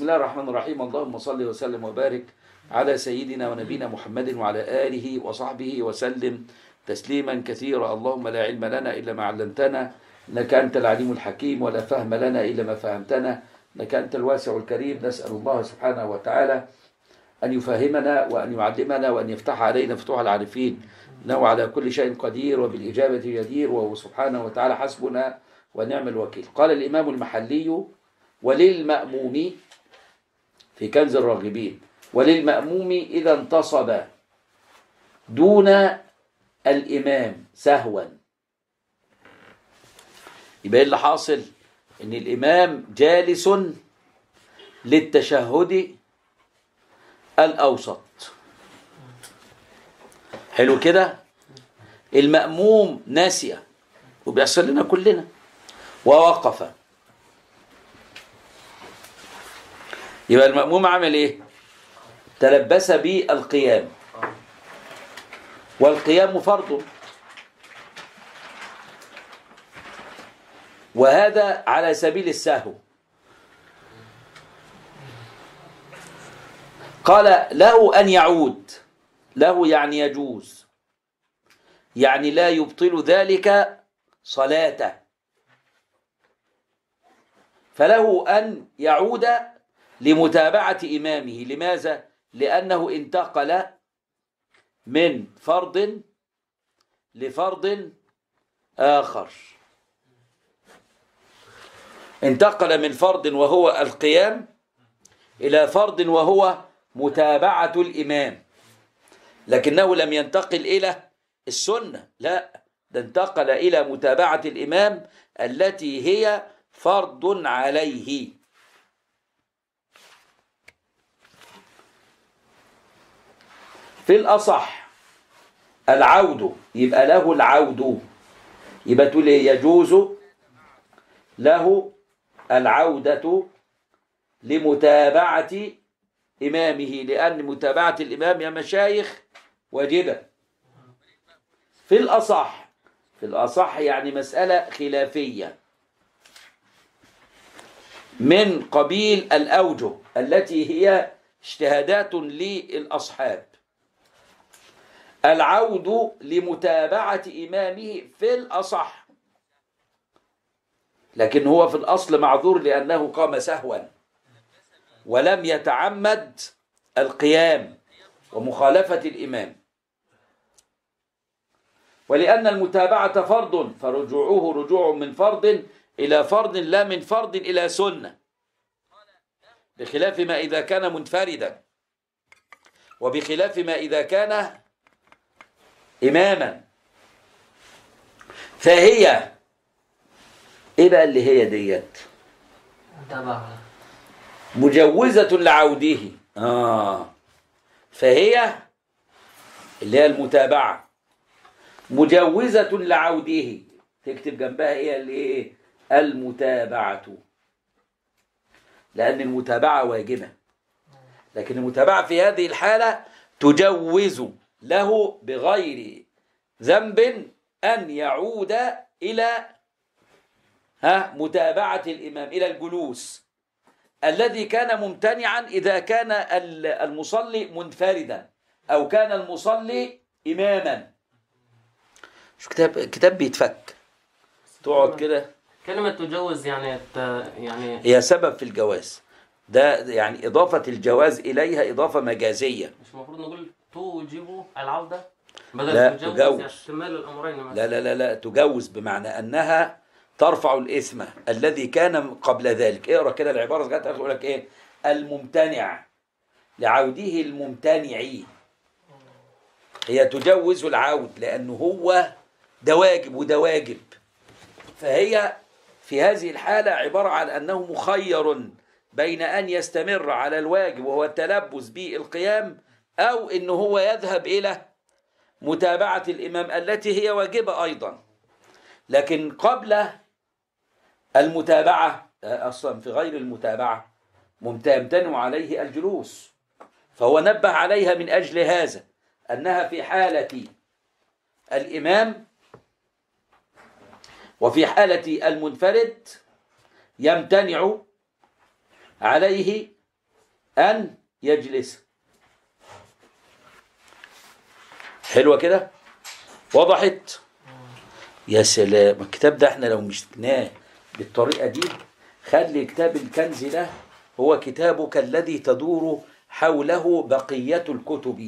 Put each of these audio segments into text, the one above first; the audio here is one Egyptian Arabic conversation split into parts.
الله الرحمن الرحيم اللهم صل وسلم وبارك على سيدنا ونبينا محمد وعلى آله وصحبه وسلم تسليما كثيرا اللهم لا علم لنا إلا ما علمتنا إنك أنت العليم الحكيم ولا فهم لنا إلا ما فهمتنا إنك أنت الواسع الكريم نسأل الله سبحانه وتعالى أن يفهمنا وأن يعلمنا وأن يفتح علينا فتوح العارفين إنه على كل شيء قدير وبالإجابة جدير وهو سبحانه وتعالى حسبنا ونعم الوكيل قال الإمام المحلي وللمأموم في كنز الراغبين وللمأموم إذا انتصب دون الإمام سهوا يبقى إيه اللي حاصل إن الإمام جالس للتشهد الأوسط حلو كده المأموم ناسية وبيحصل لنا كلنا ووقف يبقى المأموم عمل ايه تلبس بالقيام والقيام فرض وهذا على سبيل السهو قال له أن يعود له يعني يجوز يعني لا يبطل ذلك صلاته فله أن يعود لمتابعة إمامه لماذا؟ لأنه انتقل من فرض لفرض آخر انتقل من فرض وهو القيام إلى فرض وهو متابعة الإمام لكنه لم ينتقل إلى السنة لا ده انتقل إلى متابعة الإمام التي هي فرض عليه في الأصح العود يبقى له العود يبقى تقول إيه؟ يجوز له العودة لمتابعة إمامه لأن متابعة الإمام يا مشايخ واجبة في الأصح في الأصح يعني مسألة خلافية من قبيل الأوجه التي هي اجتهادات للأصحاب العود لمتابعة إمامه في الأصح لكن هو في الأصل معذور لأنه قام سهوا ولم يتعمد القيام ومخالفة الإمام ولأن المتابعة فرض فرجوعه رجوع من فرض إلى فرض لا من فرض إلى سنة بخلاف ما إذا كان منفردا وبخلاف ما إذا كان إماما فهي إيه بقى اللي هي ديت تبعها مجوزة لعوده آه فهي اللي هي المتابعة مجوزة لعوده تكتب جنبها هي الايه المتابعة لأن المتابعة واجبة لكن المتابعة في هذه الحالة تجوز له بغير ذنب أن يعود إلى ها متابعة الإمام إلى الجلوس الذي كان ممتنعا إذا كان ال- المصلي منفردا أو كان المصلي إماما شو كتاب كتاب بيتفك تقعد كده كلمة تجوز يعني ت- يعني هي سبب في الجواز ده يعني إضافة الجواز إليها إضافة مجازية مش المفروض نقول توجب العودة بدل لا، تجوز تجوز. يعني احتمال الأمرين مثلا لا لا لا لا تجوز بمعنى أنها ترفع الإثم الذي كان قبل ذلك اقرأ كده العبارة لغاية آخر يقول لك إيه الممتنع لعوده الممتنع هي تجوز العود لأنه هو ده واجب وده واجب فهي في هذه الحالة عبارة عن أنه مخير بين أن يستمر على الواجب وهو التلبس بالقيام أو أنه هو يذهب إلى متابعة الإمام التي هي واجبة أيضا لكن قبل المتابعة أصلا في غير المتابعة ممت- يمتنع عليه الجلوس فهو نبه عليها من أجل هذا أنها في حالة الإمام وفي حالة المنفرد يمتنع عليه أن يجلس حلوة كده وضحت يا سلام الكتاب ده احنا لو مسكناه بالطريقة دي خلي كتاب الكنز ده هو كتابك الذي تدور حوله بقية الكتب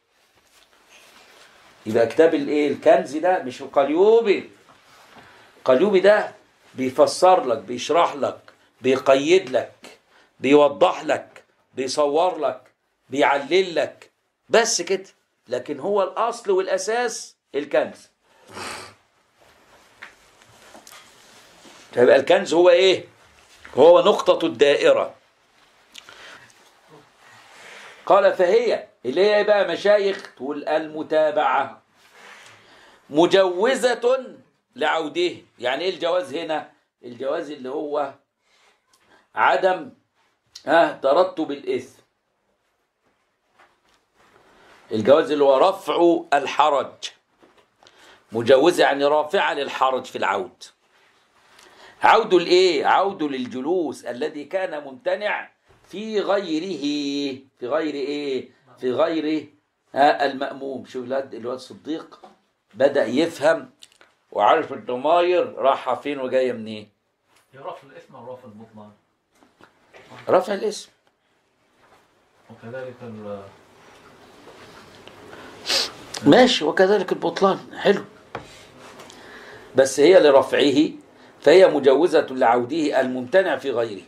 يبقى كتاب الايه الكنز ده مش القليوبي القليوبي ده بيفسر لك بيشرح لك بيقيد لك بيوضح لك بيصور لك بيعلل لك بس كده لكن هو الاصل والاساس الكنز فيبقى الكنز هو ايه هو نقطة الدائرة قال فهي اللي هي بقى مشايخ تقول المتابعة مجوزة لعوده يعني ايه الجواز هنا الجواز اللي هو عدم ها ترتب الإثم الجواز اللي هو رفع الحرج مجوزة يعني رافعة للحرج في العود عود الايه عود للجلوس الذي كان ممتنع في غيره في غير ايه في غير ها المأموم شوف الواد الواد صديق بدأ يفهم وعارف الضماير رايحة فين وجاية منين هي رفع الاسم او رفع البطلان رفع الاسم وكذلك ال- ماشي وكذلك البطلان حلو بس هي لرفعه فهي مجوزة لعوده الممتنع في غيره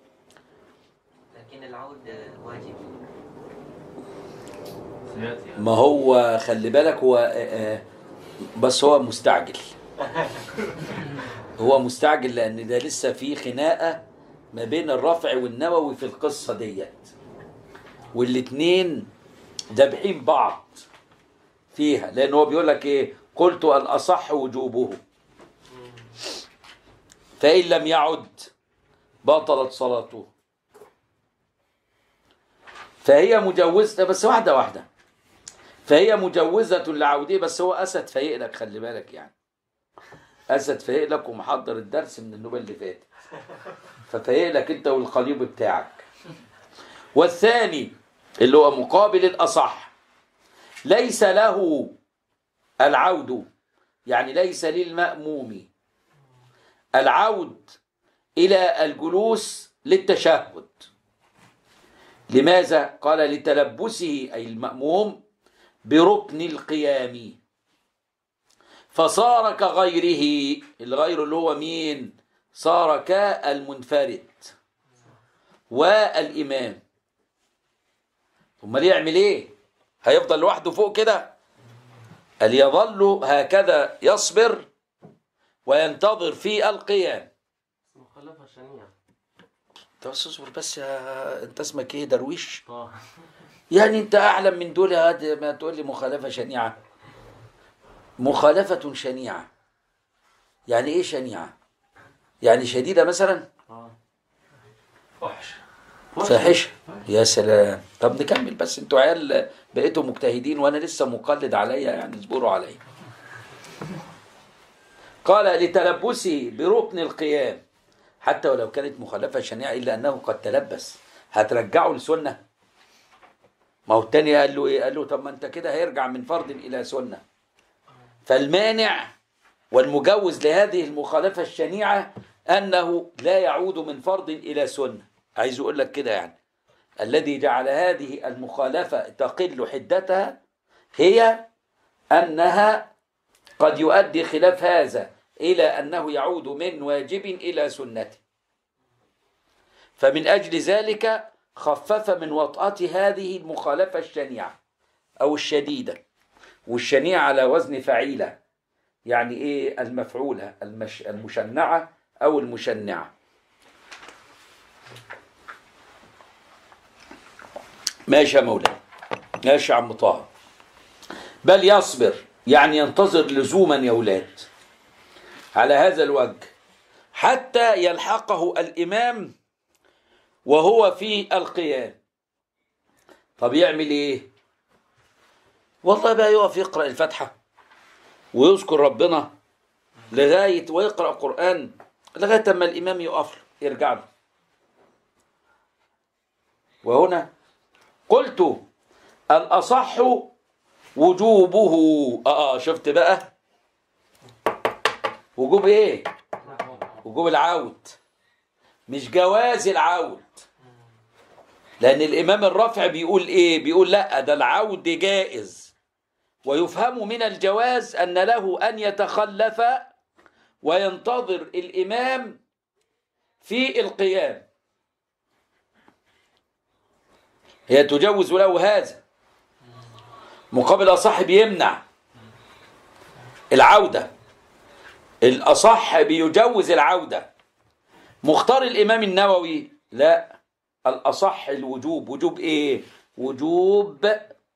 لكن العود واجب سياتي يعني. ما هو خلي بالك هو آه، آه، بس هو مستعجل هو مستعجل لان ده لسه في خناقه ما بين الرفع والنووي في القصه ديت والاتنين دابحين بعض فيها لان هو بيقول لك ايه قلت الاصح وجوبه فان لم يعد بطلت صلاته فهي مجوزة بس واحدة واحدة فهي مجوزة لعوده بس هو أسد فايق لك خلي بالك يعني أسد فايق لك ومحضر الدرس من النوبة اللي فاتت ففايق لك أنت والقليب بتاعك والثاني اللي هو مقابل الأصح ليس له العود يعني ليس للمأموم العود إلى الجلوس للتشهد لماذا؟ قال لتلبسه أي المأموم بركن القيام فصار كغيره الغير اللي هو مين؟ صار كالمنفرد والإمام ثم يعمل ايه؟ هيفضل لوحده فوق كده قال يظل هكذا يصبر وينتظر في القيام مخالفة شنيعة انت بس اصبر بس يا انت اسمك ايه درويش طه يعني انت اعلم من دول هذا ما تقول لي مخالفه شنيعه مخالفه شنيعه يعني ايه شنيعه يعني شديده مثلا اه وحش فاحشه يا سلام طب نكمل بس انتوا عيال بقيتوا مجتهدين وانا لسه مقلد عليا يعني اصبروا عليا قال لتلبسه بركن القيام حتى ولو كانت مخالفه شنيعه الا انه قد تلبس هترجعه لسنه ما هو التاني قال له ايه قال له طب ما انت كده هيرجع من فرض الى سنه فالمانع والمجوز لهذه المخالفه الشنيعه انه لا يعود من فرض الى سنه عايز يقول لك كده يعني الذي جعل هذه المخالفه تقل حدتها هي انها قد يؤدي خلاف هذا الى انه يعود من واجب الى سنه فمن اجل ذلك خفف من وطأة هذه المخالفة الشنيعة أو الشديدة والشنيعة على وزن فعيلة يعني إيه المفعولة المش... المشنعة أو المشنعة ماشي يا مولاي ماشي يا عم طه بل يصبر يعني ينتظر لزوما يا ولاد على هذا الوجه حتى يلحقه الإمام وهو في القيام طب يعمل ايه والله بقى يقف يقرأ الفاتحة ويذكر ربنا لغاية ويقرأ قرآن لغاية ما الإمام يقف له، يرجع له وهنا قلت الأصح وجوبه اه شفت بقى وجوب ايه وجوب العود مش جواز العود لأن الإمام الرافع بيقول إيه بيقول لا ده العود جائز ويفهم من الجواز أن له أن يتخلف وينتظر الإمام في القيام هي تجوز له هذا مقابل صاحب يمنع العودة الأصح بيجوز العودة مختار الإمام النووي لا الأصح الوجوب وجوب إيه وجوب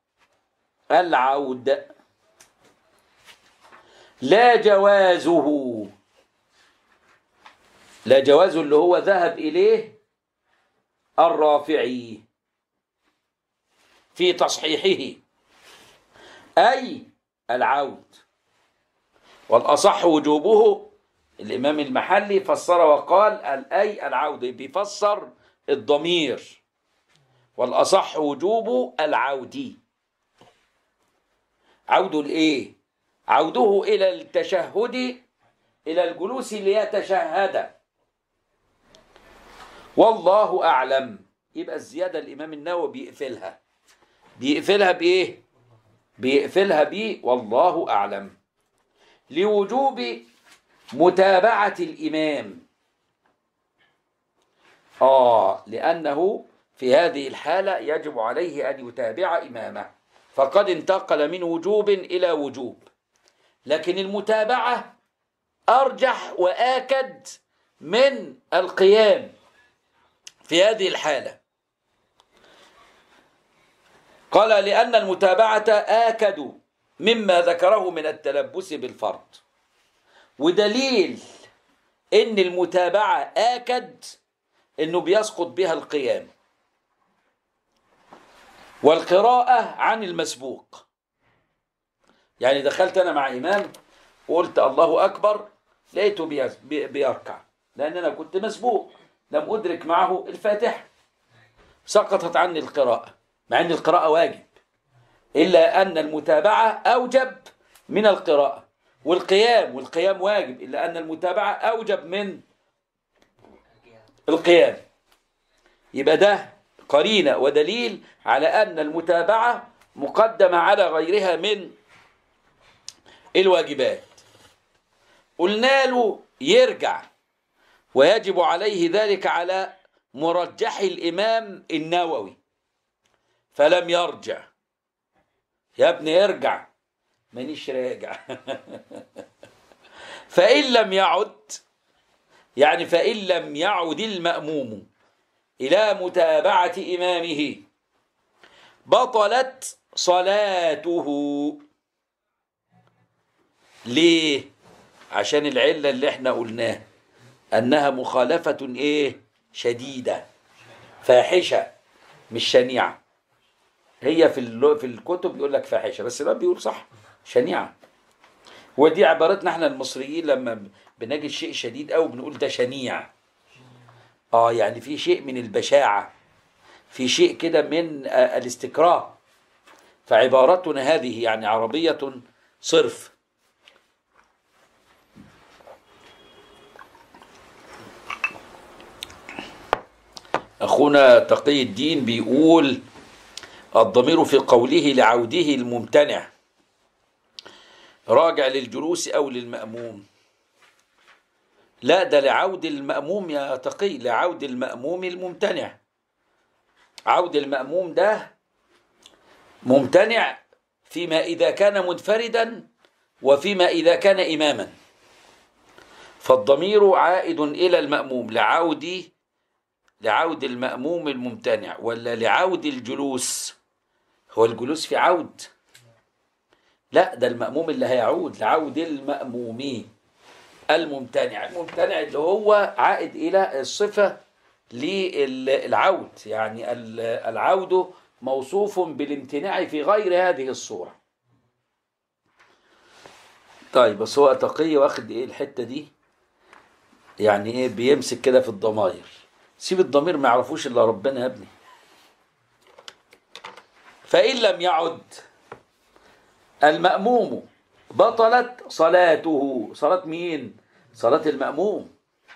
العودة لا جوازه لا جوازه اللي هو ذهب إليه الرافعي في تصحيحه أي العود والأصح وجوبه الإمام المحلي فسر وقال الأي العود بيفسر الضمير والأصح وجوب العود عود الإيه عوده إلى التشهد إلى الجلوس ليتشهد والله أعلم يبقى الزيادة الإمام النووي بيقفلها بيقفلها بإيه بيقفلها بيه والله أعلم لوجوب متابعة الإمام آه لأنه في هذه الحالة يجب عليه أن يتابع إمامه فقد انتقل من وجوب إلى وجوب لكن المتابعة أرجح وآكد من القيام في هذه الحالة قال لأن المتابعة آكد مما ذكره من التلبس بالفرض ودليل ان المتابعة آكد انه بيسقط بها القيام والقراءة عن المسبوق يعني دخلت انا مع امام وقلت الله اكبر لقيته بيز- بي- بيركع لان انا كنت مسبوق لم ادرك معه الفاتحة سقطت عني القراءة مع ان القراءة واجب إلا أن المتابعة أوجب من القراءة والقيام والقيام واجب إلا أن المتابعة أوجب من القيام يبقى ده قرينة ودليل على أن المتابعة مقدمة على غيرها من الواجبات قلنا له يرجع ويجب عليه ذلك على مرجح الإمام النووي فلم يرجع يا ابني ارجع مانيش راجع فإن لم يعد يعني فإن لم يعد المأموم إلى متابعة إمامه بطلت صلاته ليه عشان العلة اللي احنا قلناها أنها مخالفة إيه شديدة فاحشة مش شنيعة هي في اللو- في الكتب يقول لك فاحشه بس ده بيقول صح شنيعه ودي عبارتنا احنا المصريين لما ب- بنجد شيء شديد قوي بنقول ده شنيع اه يعني في شيء من البشاعه في شيء كده من آه، الاستكراه فعبارتنا هذه يعني عربيه صرف اخونا تقي الدين بيقول الضمير في قوله لعوده الممتنع راجع للجلوس أو للمأموم لا ده لعود المأموم يا تقي لعود المأموم الممتنع عود المأموم ده ممتنع فيما إذا كان منفردا وفيما إذا كان إماما فالضمير عائد إلى المأموم لعود لعود المأموم الممتنع ولا لعود الجلوس هو الجلوس في عود لا ده المأموم اللي هيعود لعود المأمومين الممتنع الممتنع اللي هو عائد إلى الصفة للعود يعني ال- العود موصوف بالامتناع في غير هذه الصورة طيب بس هو تقي واخد ايه الحتة دي يعني ايه بيمسك كده في الضماير سيب الضمير ما يعرفوش الا ربنا يا ابني فإن لم يعد المأموم بطلت صلاته صلاة مين صلاة المأموم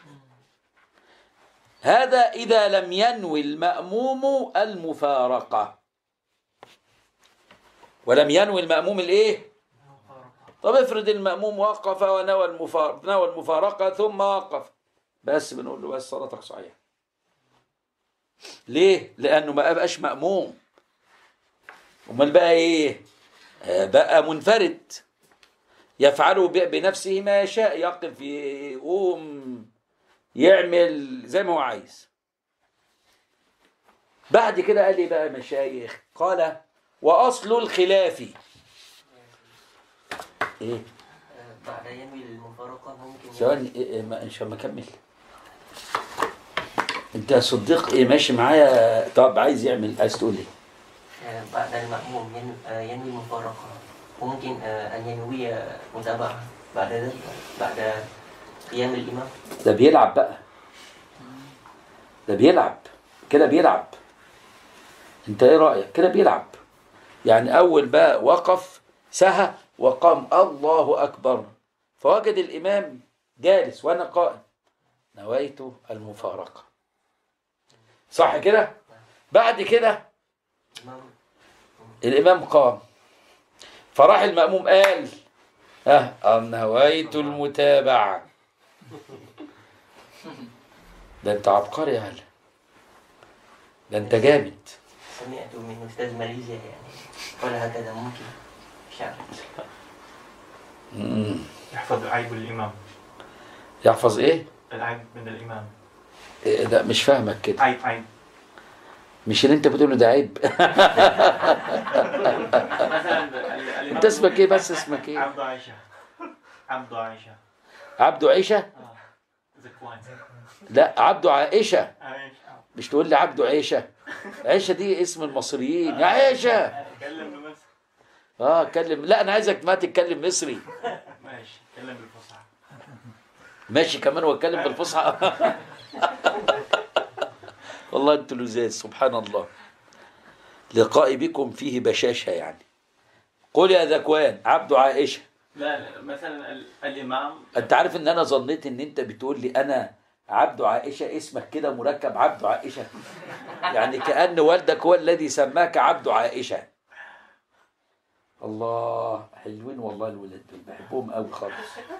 هذا إذا لم ينوي المأموم المفارقة ولم ينوي المأموم الإيه طب افرض المأموم وقف ونوى المفارقة, نوى المفارقة ثم وقف بس بنقول له بس صلاتك صحيحة ليه؟ لأنه ما بقاش مأموم أمال بقى إيه؟ آه، بقى منفرد يفعل ب- بنفسه ما يشاء يقف يقوم يعمل زي ما هو عايز بعد كده قال لي بقى مشايخ قال وأصل الخلاف إيه؟ بعد ينوي المفارقة ممكن ثواني إيه إيه ما مش ما اكمل انت يا صديق ايه ماشي معايا طب عايز يعمل عايز تقول ايه آه، بعد المأموم ين- آه، ينوي المفارقة ممكن آه، أن ينوي آه، متابعة بعد ذلك بعد قيام الإمام ده بيلعب بقى ده بيلعب كده بيلعب انت ايه رايك كده بيلعب يعني اول بقى وقف سهى وقام الله اكبر فوجد الامام جالس وانا قائم نويت المفارقه صح كده بعد كده الإمام الإمام قام فراح المأموم قال اه أم نويت المتابعة ده أنت عبقري يا هلا ده أنت جامد سمعت من أستاذ ماليزيا يعني قال هكذا ممكن مش عارف مم. يحفظ عيب الإمام يحفظ إيه؟ العيب من الإمام إيه ده مش فاهمك كده عيب عيب مش اللي أنت بتقوله ده عيب مثلا ال- الإمام أنت اسمك إيه بس اسمك إيه؟ عبد عائشة عبد عائشة عبده عيشة؟ آه. زكوان لا عبده عائشة عائشة مش تقول لي عبده عيشة عيشة دي اسم المصريين يا عيشة تكلم بمصر اه اتكلم لا انا عايزك ما تتكلم مصري ماشي تكلم بالفصحى ماشي كمان واتكلم بالفصحى والله انتوا لزاز سبحان الله لقائي بكم فيه بشاشة يعني قول يا ذكوان عبد عائشة لا لا مثلا ال- الإمام انت عارف ان انا ظنيت ان انت بتقول لي انا عبد عائشة اسمك كده مركب عبد عائشة يعني كأن والدك هو الذي سماك عبد عائشة الله حلوين والله الولاد دول بحبهم قوي خالص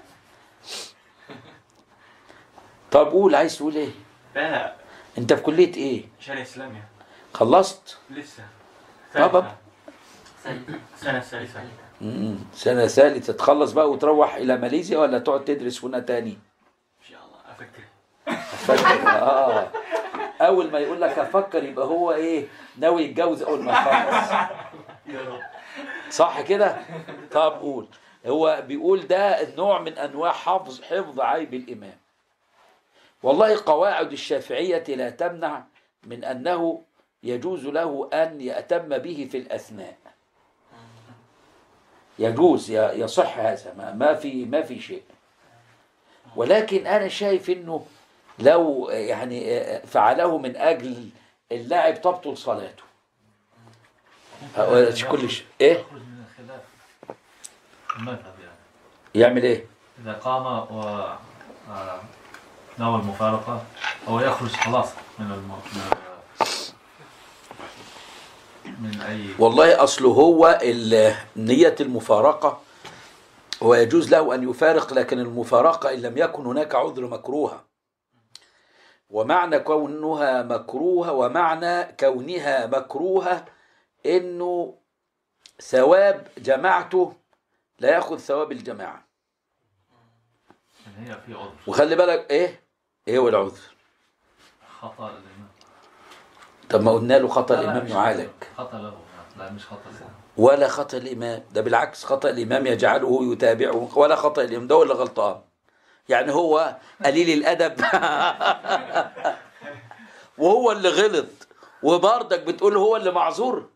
طب قول عايز تقول ايه لا انت في كلية ايه شريعة إسلامية خلصت لسه طب. ثالثة. السنة الثالثة مم. سنة ثالثة تخلص بقى وتروح إلى ماليزيا ولا تقعد تدرس هنا تاني؟ إن شاء الله أفكر فكر آه أول ما يقول لك أفكر يبقى هو إيه ناوي يتجوز أول ما يخلص يا رب صح كده؟ طب قول هو بيقول ده نوع من أنواع حفظ حفظ عيب الإمام والله قواعد الشافعية لا تمنع من أنه يجوز له أن يأتم به في الأثناء يجوز ي- يصح هذا ما- ما في ما في شيء ولكن أنا شايف إنه لو يعني فعله من أجل اللاعب تبطل صلاته أه، كل شيء إيه يخرج من الخلاف المذهب يعني يعمل إيه إذا قام و آه، نوى المفارقة هو يخرج خلاص من الم... من, من أي والله أصله هو ال- نية المفارقة هو يجوز له أن يفارق لكن المفارقة إن لم يكن هناك عذر مكروهة ومعنى كونها مكروهة ومعنى كونها مكروهة إنه ثواب جماعته لا يأخذ ثواب الجماعة يعني هي في عذر وخلي بالك إيه إيه هو العذر خطأ الإمام طب ما قلنا له خطأ لا، لا، الإمام مش يعالج خطأ له لا مش خطأ له ولا خطأ الإمام ده بالعكس خطأ الإمام يجعله يتابعه ولا خطأ الإمام ده ولا غلطان يعني هو قليل الأدب وهو اللي غلط وبرضك بتقول هو اللي معذور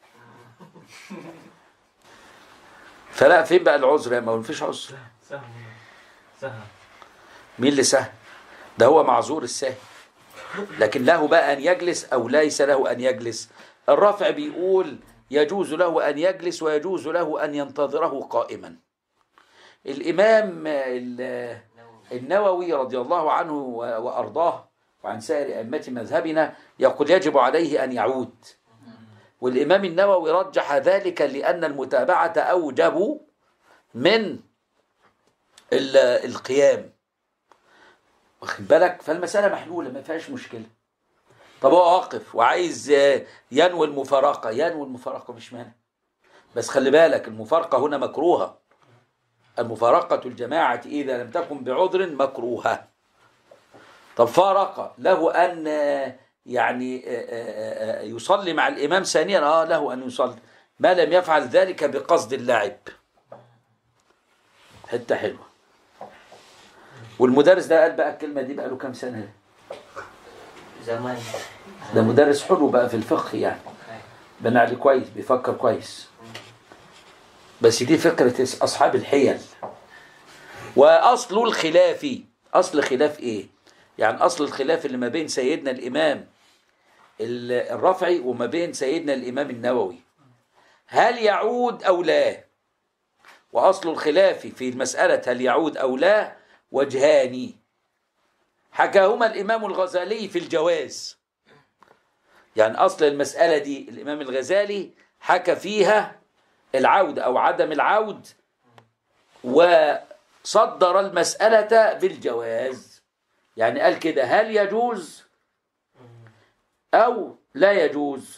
فلا فين بقى العذر يا ما مفيش عذر سهل سهل مين اللي سهل ده هو معذور السهل لكن له بقى أن يجلس أو ليس له أن يجلس الرافع بيقول يجوز له أن يجلس ويجوز له أن ينتظره قائما الإمام ال- النووي رضي الله عنه و- وأرضاه وعن سائر أئمة مذهبنا يقول يجب عليه أن يعود والإمام النووي رجح ذلك لأن المتابعة أوجب من ال- القيام واخد بالك فالمسألة محلولة ما فيهاش مشكلة طب هو واقف وعايز آه، ينوي المفارقة ينوي المفارقة مش مانع بس خلي بالك المفارقة هنا مكروهة المفارقة الجماعة إذا لم تكن بعذر مكروهة طب فارق له أن آه، يعني آه، آه، آه، يصلي مع الإمام ثانيا آه له أن يصلي ما لم يفعل ذلك بقصد اللعب حتة حلوة والمدرس ده قال بقى الكلمة دي بقى له كام سنة Zaman ده مدرس حلو بقى في الفقه يعني بنى عليه كويس بيفكر كويس بس دي فكرة أصحاب الحيل وأصل الخلاف أصل خلاف إيه؟ يعني أصل الخلاف اللي ما بين سيدنا الإمام ال- الرافعي وما بين سيدنا الإمام النووي هل يعود أو لا؟ وأصل الخلاف في المسألة هل يعود أو لا وجهان حكاهما الإمام الغزالي في الجواز يعني أصل المسألة دي الإمام الغزالي حكى فيها العود أو عدم العود وصدر المسألة بالجواز يعني قال كده هل يجوز أو لا يجوز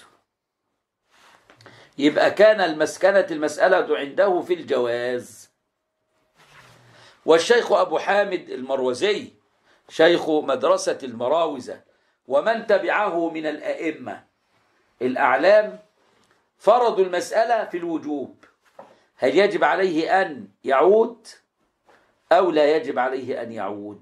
يبقى كان المسكنة المسألة عنده في الجواز والشيخ أبو حامد المروزي شيخ مدرسة المراوزة ومن تبعه من الأئمة الأعلام فرضوا المسألة في الوجوب هل يجب عليه أن يعود أو لا يجب عليه أن يعود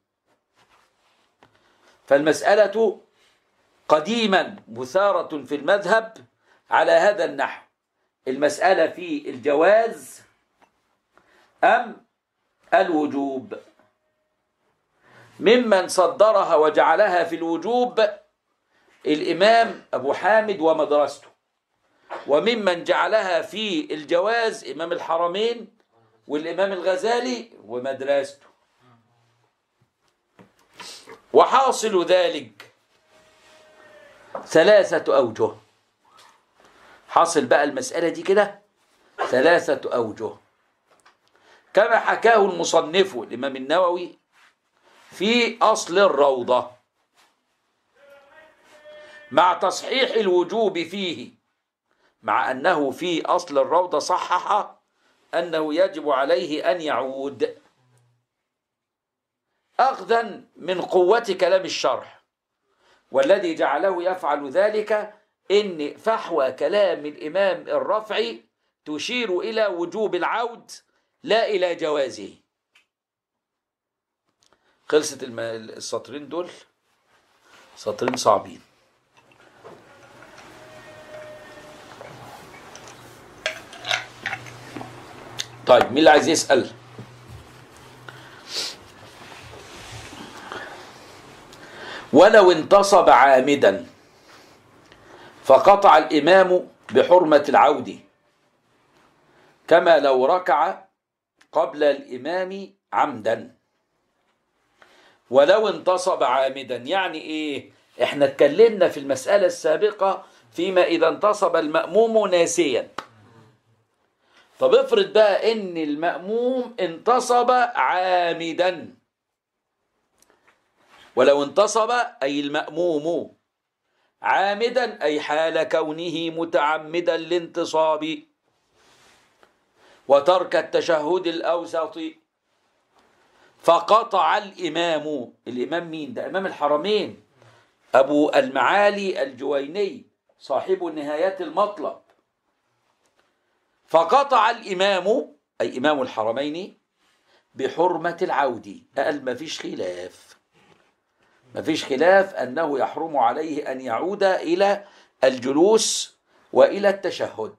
فالمسألة قديما مثارة في المذهب على هذا النحو المسألة في الجواز أم الوجوب ممن صدرها وجعلها في الوجوب الإمام أبو حامد ومدرسته وممن جعلها في الجواز إمام الحرمين والإمام الغزالي ومدرسته وحاصل ذلك ثلاثة أوجه حاصل بقى المسألة دي كده ثلاثة أوجه كما حكاه المصنف الإمام النووي في أصل الروضة مع تصحيح الوجوب فيه مع أنه في أصل الروضة صحح أنه يجب عليه أن يعود أخذا من قوة كلام الشرح والذي جعله يفعل ذلك إن فحوى كلام الإمام الرفعي تشير إلى وجوب العود لا إلى جوازه خلصت الم... السطرين دول سطرين صعبين طيب مين اللي عايز يسأل ولو انتصب عامدا فقطع الإمام بحرمة العود كما لو ركع قبل الإمام عمدا ولو انتصب عامدا يعني ايه احنا اتكلمنا في المسألة السابقة فيما إذا انتصب المأموم ناسيا طب افرض بقى ان المأموم انتصب عامدا ولو انتصب أي المأموم عامدا أي حال كونه متعمدا الانتصاب وترك التشهد الأوسط فقطع الإمام الإمام مين ده إمام الحرمين أبو المعالي الجويني صاحب نهايات المطلب فقطع الإمام أي إمام الحرمين بحرمة العود قال ما فيش خلاف ما فيش خلاف أنه يحرم عليه أن يعود إلى الجلوس وإلى التشهد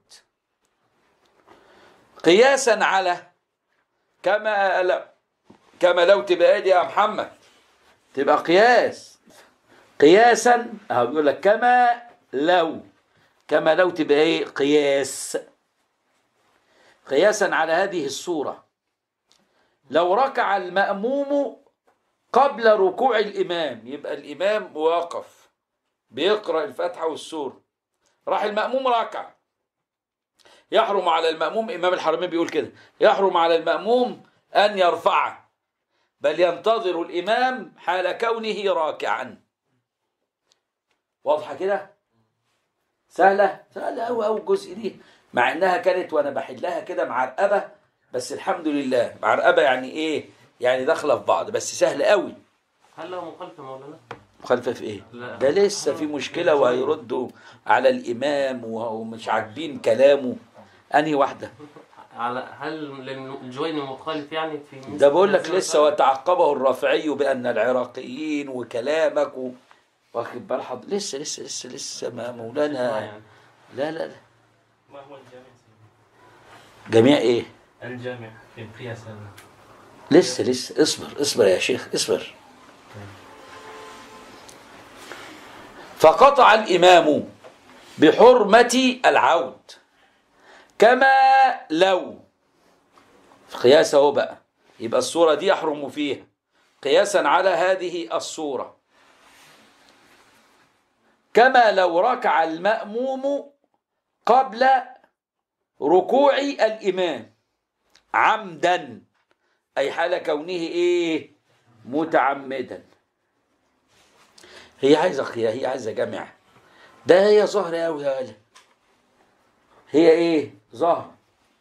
قياسا على كما لا كما لو تبقى دي يا محمد تبقى قياس قياسا اهو بيقول لك كما لو كما لو تبقى ايه قياس قياسا على هذه الصورة لو ركع المأموم قبل ركوع الإمام يبقى الإمام واقف بيقرأ الفاتحة والسورة راح المأموم ركع يحرم على المأموم إمام الحرمين بيقول كده يحرم على المأموم أن يرفعه بل ينتظر الإمام حال كونه راكعا واضحة كده سهلة سهلة أوي أوي الجزء دي مع إنها كانت وأنا بحلها كده معرقبة بس الحمد لله معرقبة يعني إيه يعني داخلة في بعض بس سهلة أوي هل له مخالفة مولانا؟ مخالفة في إيه لا. ده لسه في مشكلة وهيردوا على الإمام ومش عاجبين كلامه أنهي واحدة على هل للجويني مخالف يعني في مثل ده بقول لك هذه لسه المسألة؟ وتعقبه الرافعي بأن العراقيين وكلامك و... واخد بال حض... لسه لسه لسه لسه ما آه مولانا يعني. لا لا لا ما هو الجامع جميع ايه الجامع في قياس لسه لسه اصبر اصبر يا شيخ اصبر فقطع الإمام بحرمة العود كما لو في قياس اهو بقى يبقى الصورة دي يحرم فيها قياسا على هذه الصورة كما لو ركع المأموم قبل ركوع الإمام عمدا أي حال كونه إيه متعمدا هي عايزة قيا هي عايزة جمع ده هي ظهر أوي يا ولد هي إيه ظهر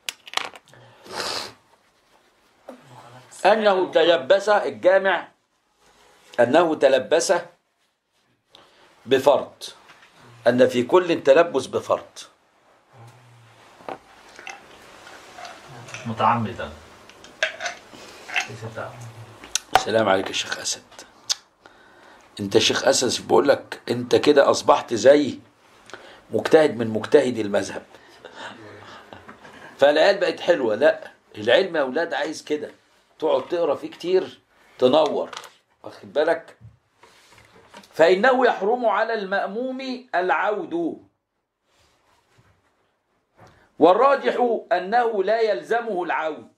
أنه تلبس الجامع أنه تلبس بفرض أن في كل تلبس بفرض متعمدا ليس تعمدا. السلام عليك يا شيخ أسد أنت شيخ أسد بقول لك أنت كده أصبحت زي مجتهد من مجتهدي المذهب فالعيال بقت حلوة لا العلم يا أولاد عايز كده تقعد تقرا فيه كتير تنور واخد بالك فإنه يحرم على المأموم العود والراجح أنه لا يلزمه العود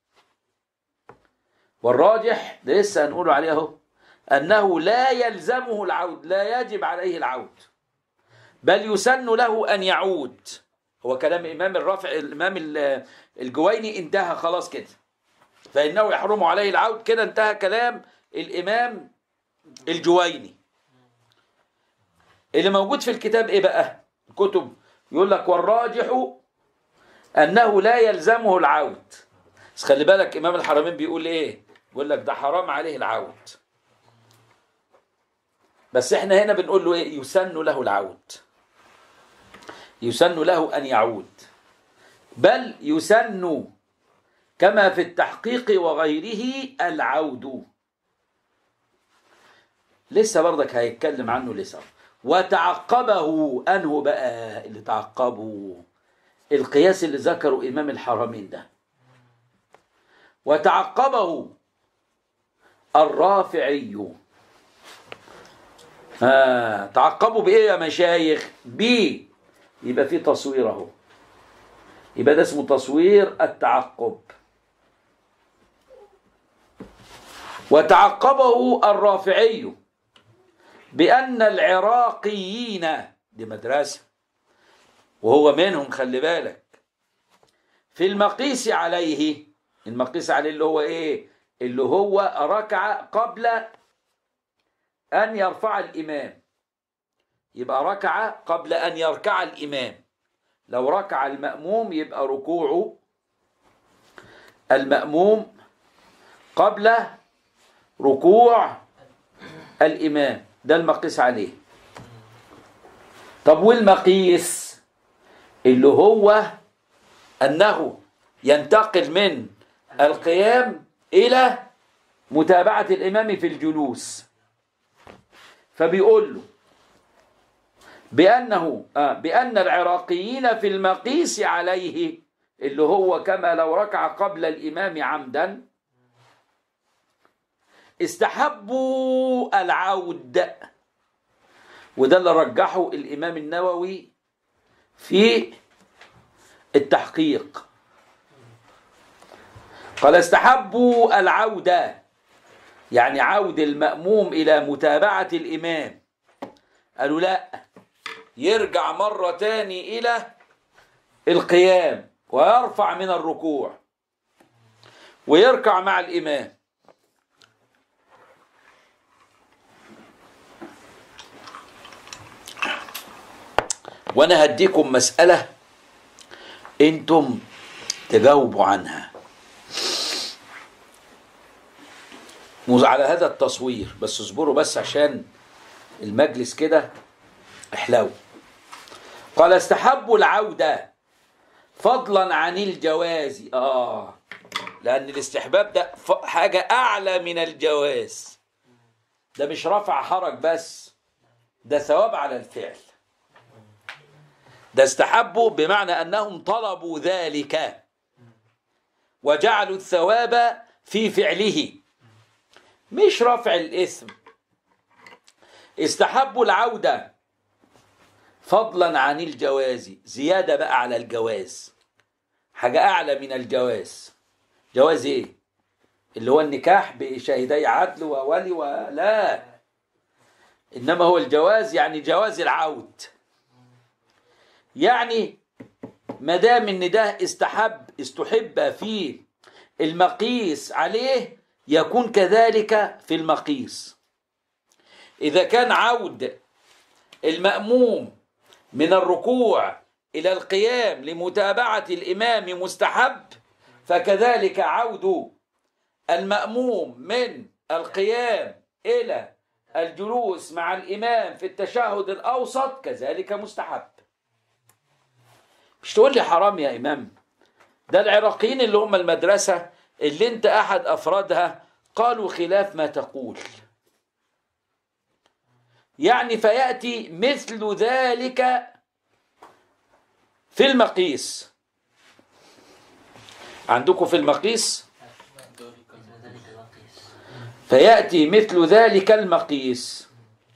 والراجح ده لسه هنقوله عليه اهو انه لا يلزمه العود لا يجب عليه العود بل يسن له ان يعود هو كلام امام الرافع الامام ال- الجويني انتهى خلاص كده فانه يحرم عليه العود كده انتهى كلام الامام الجويني اللي موجود في الكتاب ايه بقى الكتب يقول لك والراجح انه لا يلزمه العود بس خلي بالك امام الحرمين بيقول ايه بيقول لك ده حرام عليه العود بس احنا هنا بنقول له ايه يسن له العود يسن له ان يعود بل يسن كما في التحقيق وغيره العود لسه برضك هيتكلم عنه لسه وتعقبه انه بقى اللي تعقبه القياس اللي ذكره امام الحرمين ده وتعقبه الرافعي آه تعقبوا بإيه يا مشايخ ب يبقى في تصوير اهو يبقى ده اسمه تصوير التعقب وتعقبه الرافعي بأن العراقيين دي مدرسة وهو منهم خلي بالك في المقيس عليه المقيس عليه اللي هو ايه اللي هو ركع قبل ان يرفع الامام يبقى ركع قبل ان يركع الامام لو ركع المأموم يبقى ركوعه المأموم قبل ركوع الإمام ده المقيس عليه طب والمقيس اللي هو أنه ينتقل من القيام إلى متابعة الإمام في الجلوس فبيقول له بأنه آه بأن العراقيين في المقيس عليه اللي هو كما لو ركع قبل الإمام عمدا استحبوا العود وده اللي رجحه الإمام النووي في التحقيق قال استحبوا العودة يعني عود المأموم إلى متابعة الإمام قالوا لا يرجع مرة تاني إلى القيام ويرفع من الركوع ويركع مع الإمام وأنا هديكم مسألة أنتم تجاوبوا عنها مز- على هذا التصوير بس اصبروا بس عشان المجلس كده احلو قال استحبوا العودة فضلا عن الجواز اه لان الاستحباب ده ف- حاجة اعلى من الجواز ده مش رفع حرج بس ده ثواب على الفعل ده استحبوا بمعنى انهم طلبوا ذلك وجعلوا الثواب في فعله مش رفع الإثم استحبوا العودة فضلا عن الجواز زيادة بقى على الجواز حاجة أعلى من الجواز جواز إيه؟ اللي هو النكاح بشاهدي عدل وولي ولا إنما هو الجواز يعني جواز العود يعني ما دام ان ده استحب استحب في المقيس عليه يكون كذلك في المقيس إذا كان عود المأموم من الركوع إلى القيام لمتابعة الإمام مستحب فكذلك عود المأموم من القيام إلى الجلوس مع الإمام في التشهد الأوسط كذلك مستحب مش تقول لي حرام يا إمام ده العراقيين اللي هم المدرسة اللي انت أحد أفرادها قالوا خلاف ما تقول يعني فيأتي مثل ذلك في المقيس عندكم في المقيس ذلك المقيس فيأتي مثل ذلك المقيس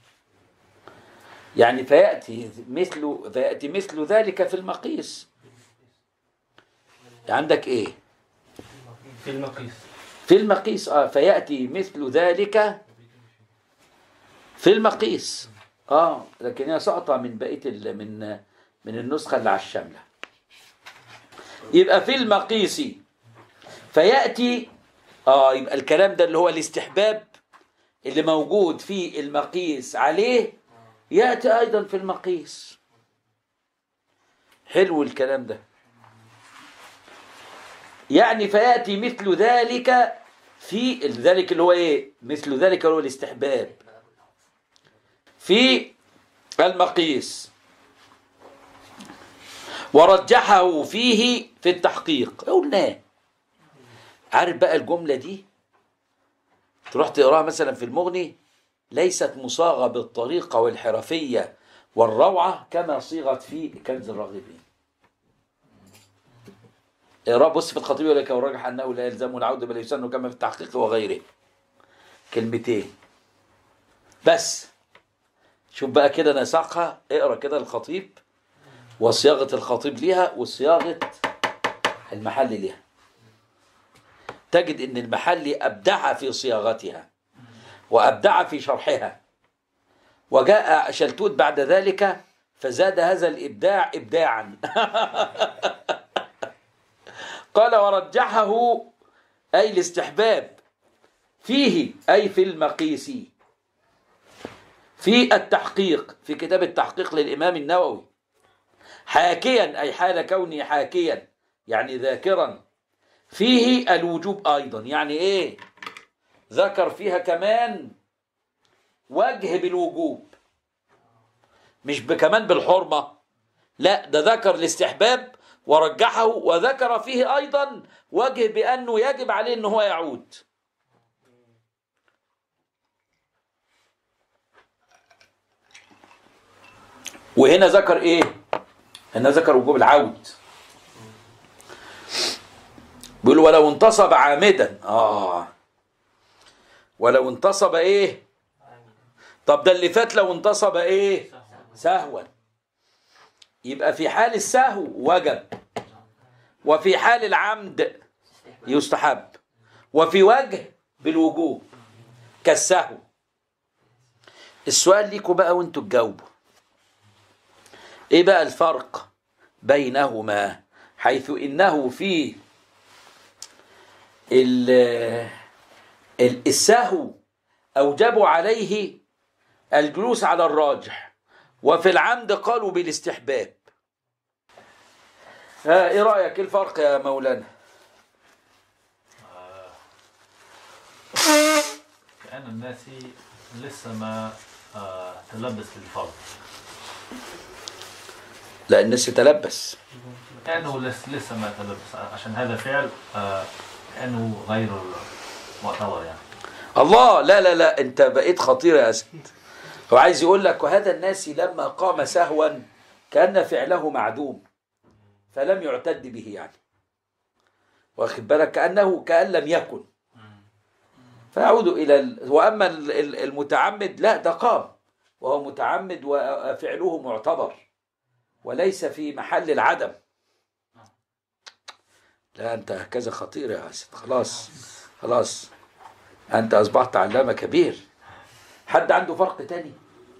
يعني فيأتي مثل فيأتي مثل ذلك في المقيس عندك ايه في المقيس في المقيس اه فيأتي مثل ذلك في المقيس اه لكن هي سقطة من بقية ال- من من النسخة اللي على الشاملة يبقى في المقيس فيأتي اه يبقى الكلام ده اللي هو الاستحباب اللي موجود في المقيس عليه يأتي أيضا في المقيس حلو الكلام ده يعني فيأتي مثل ذلك في ذلك اللي هو ايه مثل ذلك اللي هو الاستحباب في المقيس ورجحه فيه في التحقيق قلناه عارف بقى الجملة دي تروح تقراها مثلا في المغني ليست مصاغة بالطريقة والحرفية والروعة كما صيغت في كنز الراغبين اقرا بص في الخطيب يقول لك والراجح انه لا يلزم العوده بل يسن كما في التحقيق وغيره كلمتين بس شوف بقى كده نسقها اقرا كده الخطيب وصياغه الخطيب ليها وصياغه المحل ليها تجد ان المحل ابدع في صياغتها وابدع في شرحها وجاء شلتوت بعد ذلك فزاد هذا الابداع ابداعا قال ورجحه أي الاستحباب فيه أي في المقيس في التحقيق في كتاب التحقيق للإمام النووي حاكيا أي حال كوني حاكيا يعني ذاكرا فيه الوجوب أيضا يعني إيه ذكر فيها كمان وجه بالوجوب مش ب- كمان بالحرمة لا ده ذكر الاستحباب ورجحه وذكر فيه أيضا وجه بأنه يجب عليه أنه هو يعود وهنا ذكر إيه هنا ذكر وجوب العود بيقول ولو انتصب عامدا آه ولو انتصب إيه طب ده اللي فات لو انتصب إيه سهوا يبقى في حال السهو وجب وفي حال العمد يستحب وفي وجه بالوجوب كالسهو السؤال ليكم بقى وانتوا تجاوبوا ايه بقى الفرق بينهما حيث انه في ال- ال- السهو اوجبوا عليه الجلوس على الراجح وفي العمد قالوا بالاستحباب ها ايه رايك ايه الفرق يا مولانا كأن الناس لسه ما آه، تلبس بالفرض لا الناس تلبس كأنه لس- لسه ما تلبس عشان هذا فعل آه، كأنه غير معتبر يعني الله لا لا لا انت بقيت خطير يا اسد هو عايز يقول لك وهذا الناس لما قام سهوا كان فعله معدوم فلم يعتد به يعني واخد بالك كانه كان لم يكن فيعود الى ال... واما ال- ال- المتعمد لا ده قام وهو متعمد وفعله معتبر وليس في محل العدم لا انت هكذا خطير يا اسد خلاص خلاص أنت أصبحت علامة كبير حد عنده فرق تاني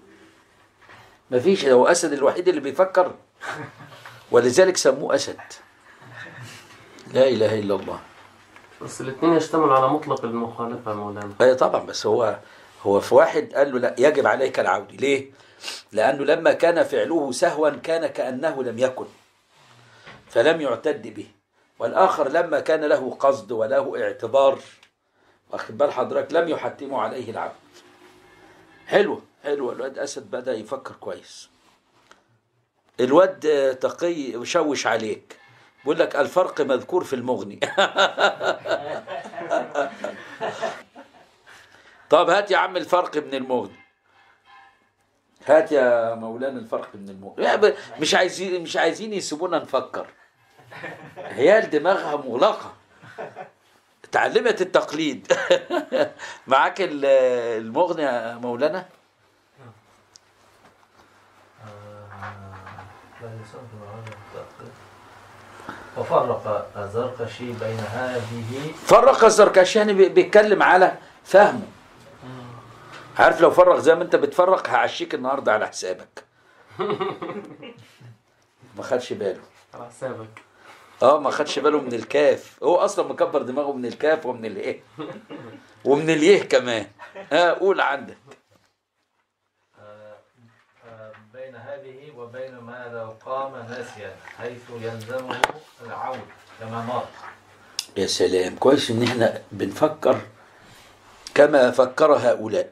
مفيش هو أسد الوحيد اللي بيفكر ولذلك سموه أسد لا إله إلا الله بس الاثنين يشتملوا على مطلق المخالفة يا مولانا أي طبعا بس هو هو في واحد قال له لا يجب عليك العودة ليه؟ لأنه لما كان فعله سهوا كان كأنه لم يكن فلم يعتد به والآخر لما كان له قصد وله اعتبار واخد بال حضرتك لم يحتموا عليه العبد حلو حلو الواد أسد بدأ يفكر كويس الواد آه، تقي وشوش عليك بيقول لك الفرق مذكور في المغني طب هات يا عم الفرق من المغني هات يا مولانا الفرق من المغني يعني ب- مش عايزين مش عايزين يسيبونا نفكر عيال دماغها مغلقه اتعلمت التقليد معاك ال- المغني يا مولانا وفرق الزرقشي بين هذه فرق الزركشاني بي- بيتكلم على فهمه عارف لو فرق زي ما انت بتفرق هعشيك النهارده على حسابك ما خدش باله على حسابك اه ما خدش باله من الكاف هو اصلا مكبر دماغه من الكاف ومن الايه ومن اليه كمان ها قول عندك آه، آه، بين هذه وبين ما لو قام ناسيا حيث يلزمه العود كما مر يا سلام كويس ان احنا بنفكر كما فكر هؤلاء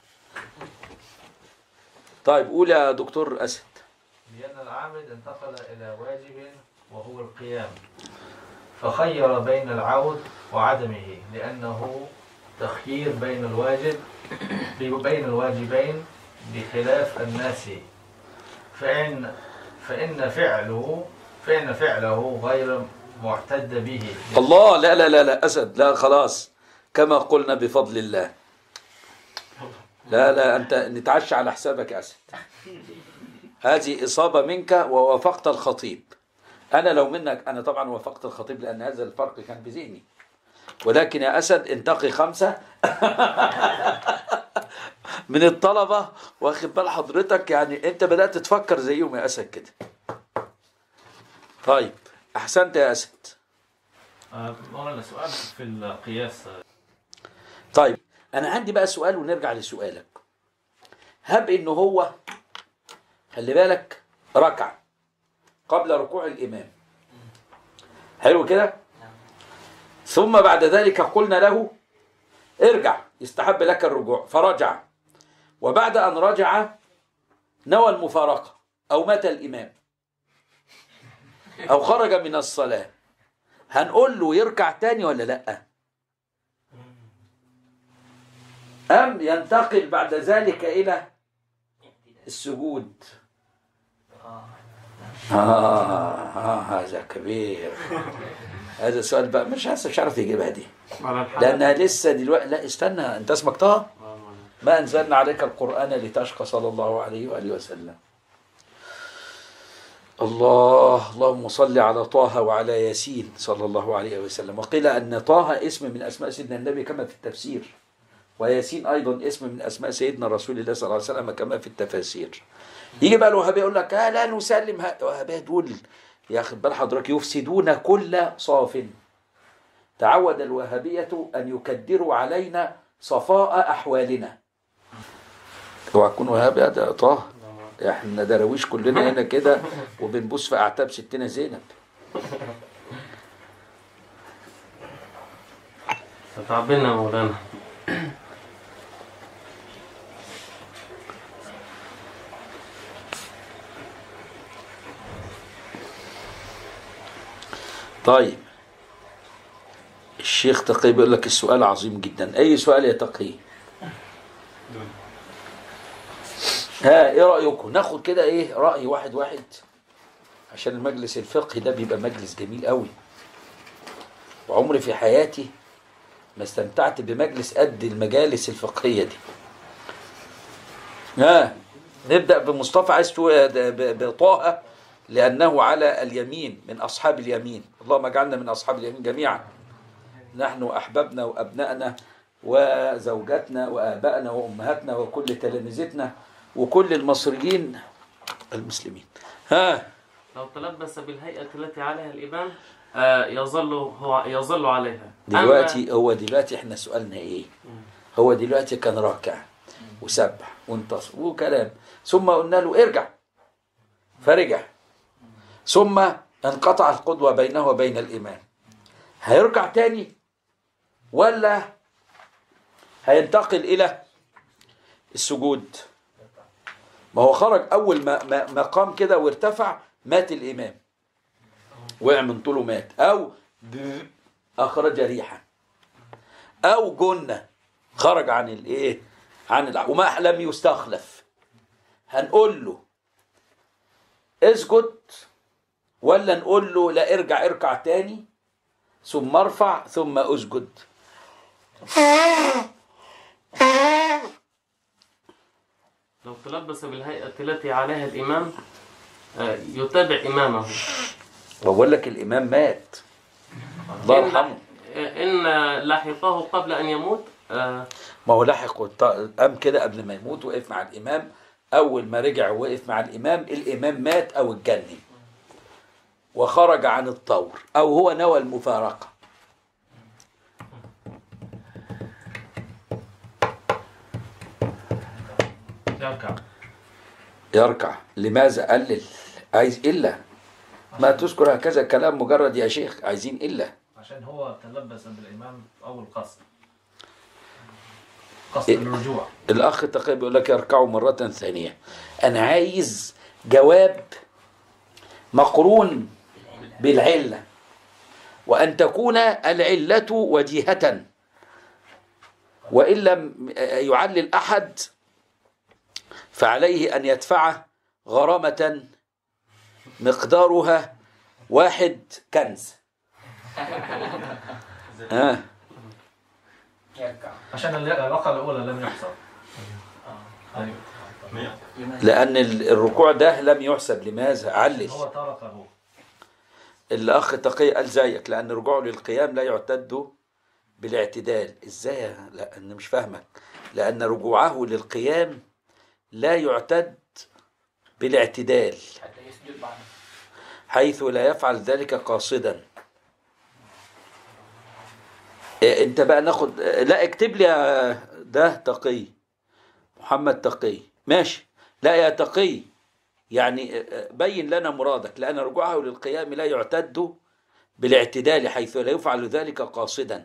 طيب قول يا دكتور اسد لأن العامد انتقل إلى واجب وهو القيام فخير بين العود وعدمه لأنه تخيير بين الواجب بين الواجبين بخلاف الناس فإن فإن فعله فإن فعله غير معتد به الله لا لا لا لا اسد لا خلاص كما قلنا بفضل الله لا لا انت نتعشى على حسابك يا اسد هذه اصابه منك ووافقت الخطيب انا لو منك انا طبعا وافقت الخطيب لان هذا الفرق كان بذهني ولكن يا اسد انتقي خمسه من الطلبه واخد بال حضرتك يعني انت بدات تفكر زيهم يا اسد كده طيب احسنت يا اسد آه، مولانا سؤال في القياس آه، طيب انا عندي بقى سؤال ونرجع لسؤالك هب ان هو خلي بالك ركع قبل ركوع الامام حلو كده ثم بعد ذلك قلنا له ارجع يستحب لك الرجوع فرجع وبعد ان رجع نوى المفارقه او مات الامام او خرج من الصلاه هنقول له يركع تاني ولا لا أم ينتقل بعد ذلك إلى السجود آه, آه هذا كبير هذا سؤال بقى مش عارف مش عارف يجيبها دي على الحال لأنها لسه دلوقتي لا استنى أنت اسمك طه آه، مولانا. ما أنزلنا عليك القرآن لتشقى صلى الله عليه وآله وسلم الله اللهم صل على طه وعلى ياسين صلى الله عليه وسلم وقيل أن طه اسم من أسماء سيدنا النبي كما في التفسير وياسين أيضا اسم من أسماء سيدنا رسول الله صلى الله عليه وسلم كما في التفاسير يجي بقى الوهابية يقول لك آه لا نسلم ها- الوهابية دول يا أخي بال حضرتك يفسدون كل صاف تعود الوهابية أن يكدروا علينا صفاء أحوالنا اوعى تكون وهابي ده طه احنا دراويش كلنا هنا كده وبنبوس في اعتاب ستنا زينب تعبنا يا مولانا طيب الشيخ تقي بيقول لك السؤال عظيم جدا اي سؤال يا تقي ها ايه رايكم ناخد كده ايه راي واحد واحد عشان المجلس الفقهي ده بيبقى مجلس جميل قوي وعمري في حياتي ما استمتعت بمجلس قد المجالس الفقهيه دي ها نبدا بمصطفى عايز تقول- ب- بطه لانه على اليمين من اصحاب اليمين اللهم اجعلنا من اصحاب اليمين جميعا نحن احبابنا وابنائنا وزوجاتنا وابائنا وامهاتنا وكل تلامذتنا وكل المصريين المسلمين ها لو تلبس بالهيئة التي عليها الإمام آه، يظل هو يظل عليها أما- دلوقتي هو دلوقتي احنا سؤالنا ايه هو دلوقتي كان راكع وسبح وانتصر وكلام ثم قلنا له ارجع فرجع ثم انقطع القدوة بينه وبين الإمام هيرجع تاني ولا هينتقل إلى السجود ما هو خرج أول ما, ما, ما قام كده وارتفع مات الإمام وقع من طوله مات أو أخرج ريحا أو جنة خرج عن الإيه عن الع... وما لم يستخلف هنقول له اسجد ولا نقول له لا ارجع اركع تاني ثم ارفع ثم اسجد لو تلبس بالهيئة التي عليها الإمام آه، يتابع إمامه بقول لك الامام مات الله إن يرحمه آه، إن لحقه قبل أن يموت آه، ما هو لحق والط- قام كده قبل ما يموت وقف مع الامام اول ما رجع وقف مع الامام الامام مات او اتجنن وخرج عن الطور او هو نوى المفارقه يركع يركع لماذا قلل عايز الا ما تذكر هكذا كلام مجرد يا شيخ عايزين الا عشان هو تلبس بالإمام أول قصد قصد إيه؟ الرجوع الاخ تقي بيقول لك يركعوا مره ثانيه انا عايز جواب مقرون بالعله وان تكون العله وجيهه وان لم يعلل احد فعليه ان يدفع غرامه مقدارها واحد كنز آه. عشان الرقعة الأولى لم يحصل أيوة. لأن ال- الركوع ده لم يحسب لماذا علل هو تركه الأخ تقي قال زيك لأن رجوعه للقيام لا يعتد بالاعتدال إزاي يا- لا أنا مش فاهمك لأن رجوعه للقيام لا يعتد بالاعتدال حتى يسجد بعد حيث لا يفعل ذلك قاصدا إيه، انت بقى ناخد لا اكتب لي يا ده تقي محمد تقي ماشي لا يا تقي يعني بين لنا مرادك لأن رجوعه للقيام لا يعتد بالاعتدال حيث لا يفعل ذلك قاصدا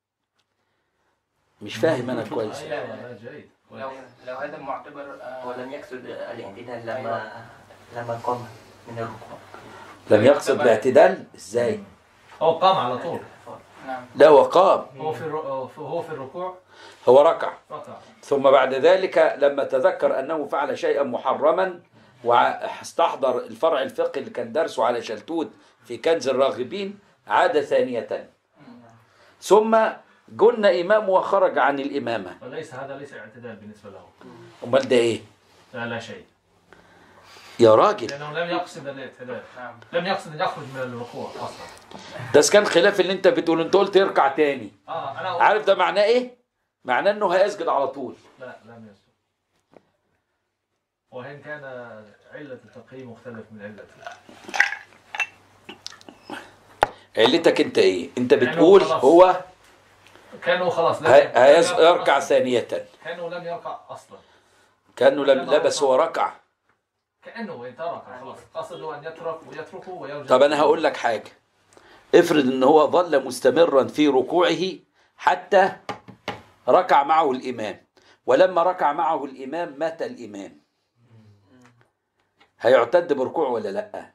مش فاهم أنا كويس أيوة لا جيد لو لو هذا معتبر آه، ولم يقصد الاعتدال لما لما قام من الركوع لم يقصد الاعتدال ازاي هو قام على طول نعم لا وقام هو في الر- هو في الركوع هو ركع ركع ثم بعد ذلك لما تذكر أنه فعل شيئا محرما واستحضر الفرع الفقهي اللي كان درسه على شلتوت في كنز الراغبين عاد ثانية ثم جن إمام وخرج عن الإمامة وليس هذا ليس اعتدال بالنسبة له أمال ده إيه؟ لا لا شيء يا راجل لأنه لم يقصد الاعتدال لم يقصد أن يخرج من الركوع أصلا ده كان خلاف اللي انت بتقول انت قلت يركع تاني آه أنا عارف ده معناه ايه معناه انه هيسجد على طول لا لم يسجد وإن كان علة التقييم مختلف من علته علتك انت ايه انت يعني بتقول خلاص. هو كانه خلاص لم- هي- لم هيس- يركع يركع أصلاً. ثانية كأنه لم يركع أصلا كأنه لم لا بس هو ركع كأنه وإن ترك خلاص قصده أن يترك ويتركه ويرجع طب انا هقول لك حاجة افرض ان هو ظل مستمرا في ركوعه حتى ركع معه الامام ولما ركع معه الامام مات الامام هيعتد بركوعه ولا لا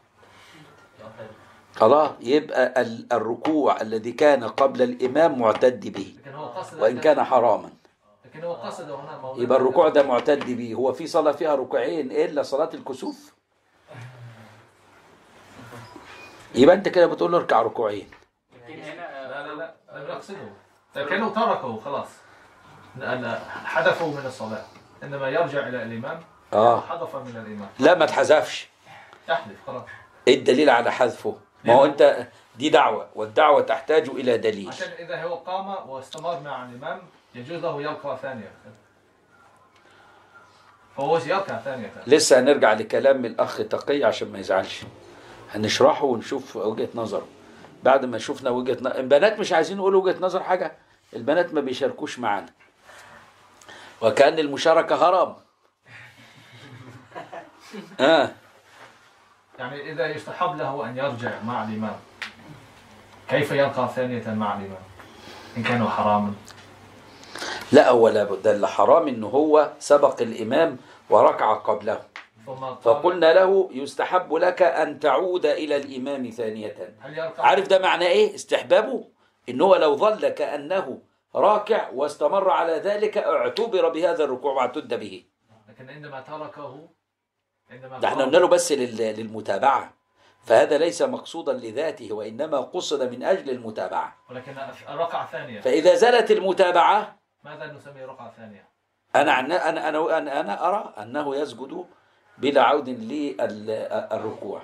خلاص يبقى ال- الركوع الذي كان قبل الامام معتد به لكن هو قصد وان كان حراما لكن هو قصد هنا موضوع يبقى الركوع ده معتد به هو في صلاة فيها ركوعين إلا صلاة الكسوف يبقى أنت كده بتقول له اركع ركوعين لا لا لا لم يقصده لكنه تركه خلاص لأن حذفه من الصلاة عندما يرجع إلى الإمام آه حذف من الإمام لا ما اتحذفش يحذف خلاص إيه الدليل على حذفه ما هو أنت دي دعوة والدعوة تحتاج إلى دليل عشان إذا هو قام واستمر مع الإمام يجوز له يركع ثانية فهو يركع ثانية لسه هنرجع لكلام الأخ تقي عشان ما يزعلش هنشرحه ونشوف وجهة نظره بعد ما شفنا وجهة نظر البنات مش عايزين يقولوا وجهة نظر حاجة البنات ما بيشاركوش معانا وكأن المشاركة هرم آه يعني إذا يستحب له أن يرجع مع الإمام كيف يركع ثانية مع الإمام إن كان حراما لا هو لابد اللي حرام إن هو سبق الإمام وركع قبله ثم قال فقلنا له يستحب لك أن تعود إلى الإمام ثانية هل يركع عارف ده معناه ايه استحبابه ان هو لو ظل كانه راكع واستمر على ذلك اعتبر بهذا الركوع واعتد به لكن عندما تركه عندما ده احنا قام- قلنا له بس لل- للمتابعه فهذا ليس مقصودا لذاته وانما قصد من اجل المتابعه ولكن ركعة ثانية فاذا زالت المتابعه ماذا نسمي ركعة ثانية؟ انا عن- انا انا انا, أنا ارى انه يسجد بلا عود للركوع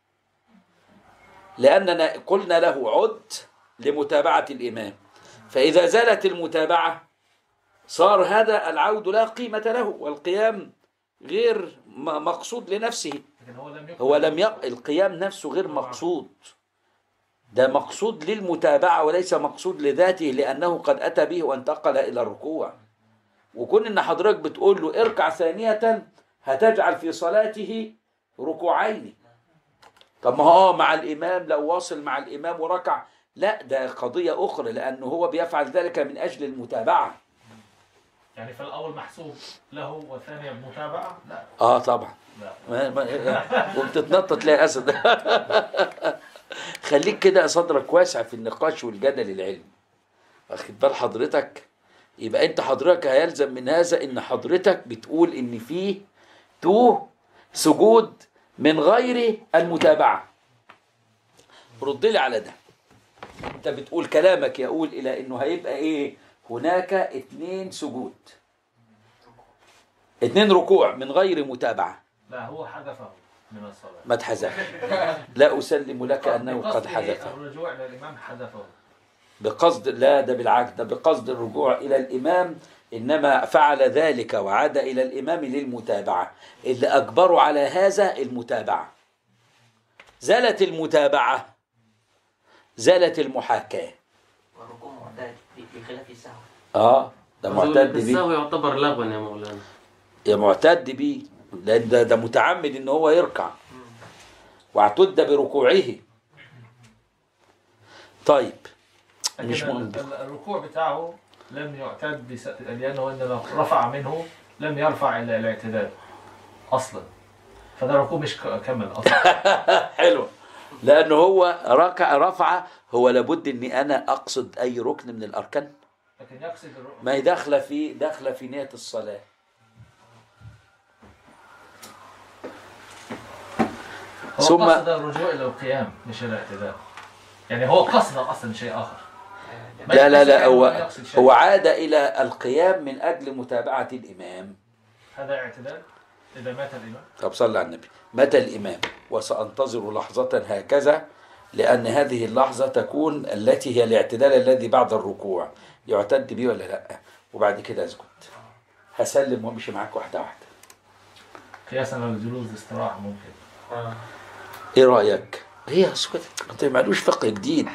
لاننا قلنا له عد لمتابعه الامام فاذا زالت المتابعه صار هذا العود لا قيمه له والقيام غير م- مقصود لنفسه لكن هو لم يكن هو لم يق... القيام نفسه غير مقصود ده مقصود للمتابعة وليس مقصود لذاته لأنه قد أتى به وانتقل إلى الركوع وكون إن حضرتك بتقول له اركع ثانية هتجعل في صلاته ركوعين طب ما هو مع الإمام لو واصل مع الإمام وركع لا ده قضية أخرى لأنه هو بيفعل ذلك من أجل المتابعة يعني فالأول محسوب له والثانية متابعة؟ لا آه طبعا لا ما ما وبتتنطط تلاقي اسد خليك كده صدرك واسع في النقاش والجدل العلمي واخد بال حضرتك يبقى انت حضرتك هيلزم من هذا ان حضرتك بتقول ان فيه تو سجود من غير المتابعه رد لي على ده انت بتقول كلامك يقول الى انه هيبقى ايه هناك اتنين سجود اتنين ركوع من غير متابعه لا هو حذفه من الصلاة ما اتحذفش لا أسلم لك أنه قد بقصده حذفه الرجوع إلى الإمام حذفه بقصد لا ده بالعكس ده بقصد الرجوع إلى الإمام إنما فعل ذلك وعاد إلى الإمام للمتابعة اللي أجبروا على هذا المتابعة زالت المتابعة زالت المحاكاة والركوع معتاد بخلاف السهو آه ده معتد بيه السهو يعتبر لغوا يا مولانا يا معتد بيه لأن ده, ده متعمد إن هو يركع واعتد بركوعه طيب لكن مش ال- مهم. ال- الركوع بتاعه لم يعتد بس... لأنه عندما رفع منه لم يرفع إلى الاعتدال أصلا فده ركوع مش ك- كمل أصلا حلو لانه هو ركع رفع هو لابد اني انا اقصد اي ركن من الاركان لكن يقصد الركوع ما هي داخله في داخله في نيه الصلاه هو ثم- قصد الرجوع إلى القيام مش الاعتدال يعني هو قصد أصلا شيء آخر ما لا لا يقصد لا كأنه هو يقصد شيء. هو عاد الى القيام من اجل متابعه الامام هذا اعتدال إذا مات الإمام طب صلى على النبي متى الإمام وسأنتظر لحظة هكذا لأن هذه اللحظة تكون التي هي الاعتدال الذي بعد الركوع يعتد بيه ولا لا وبعد كده أسجد هسلم وامشي معاك واحدة واحدة قياسا على الجلوس استراحة ممكن آه. ايه رأيك هي اسكت انت معلوش فقه جديد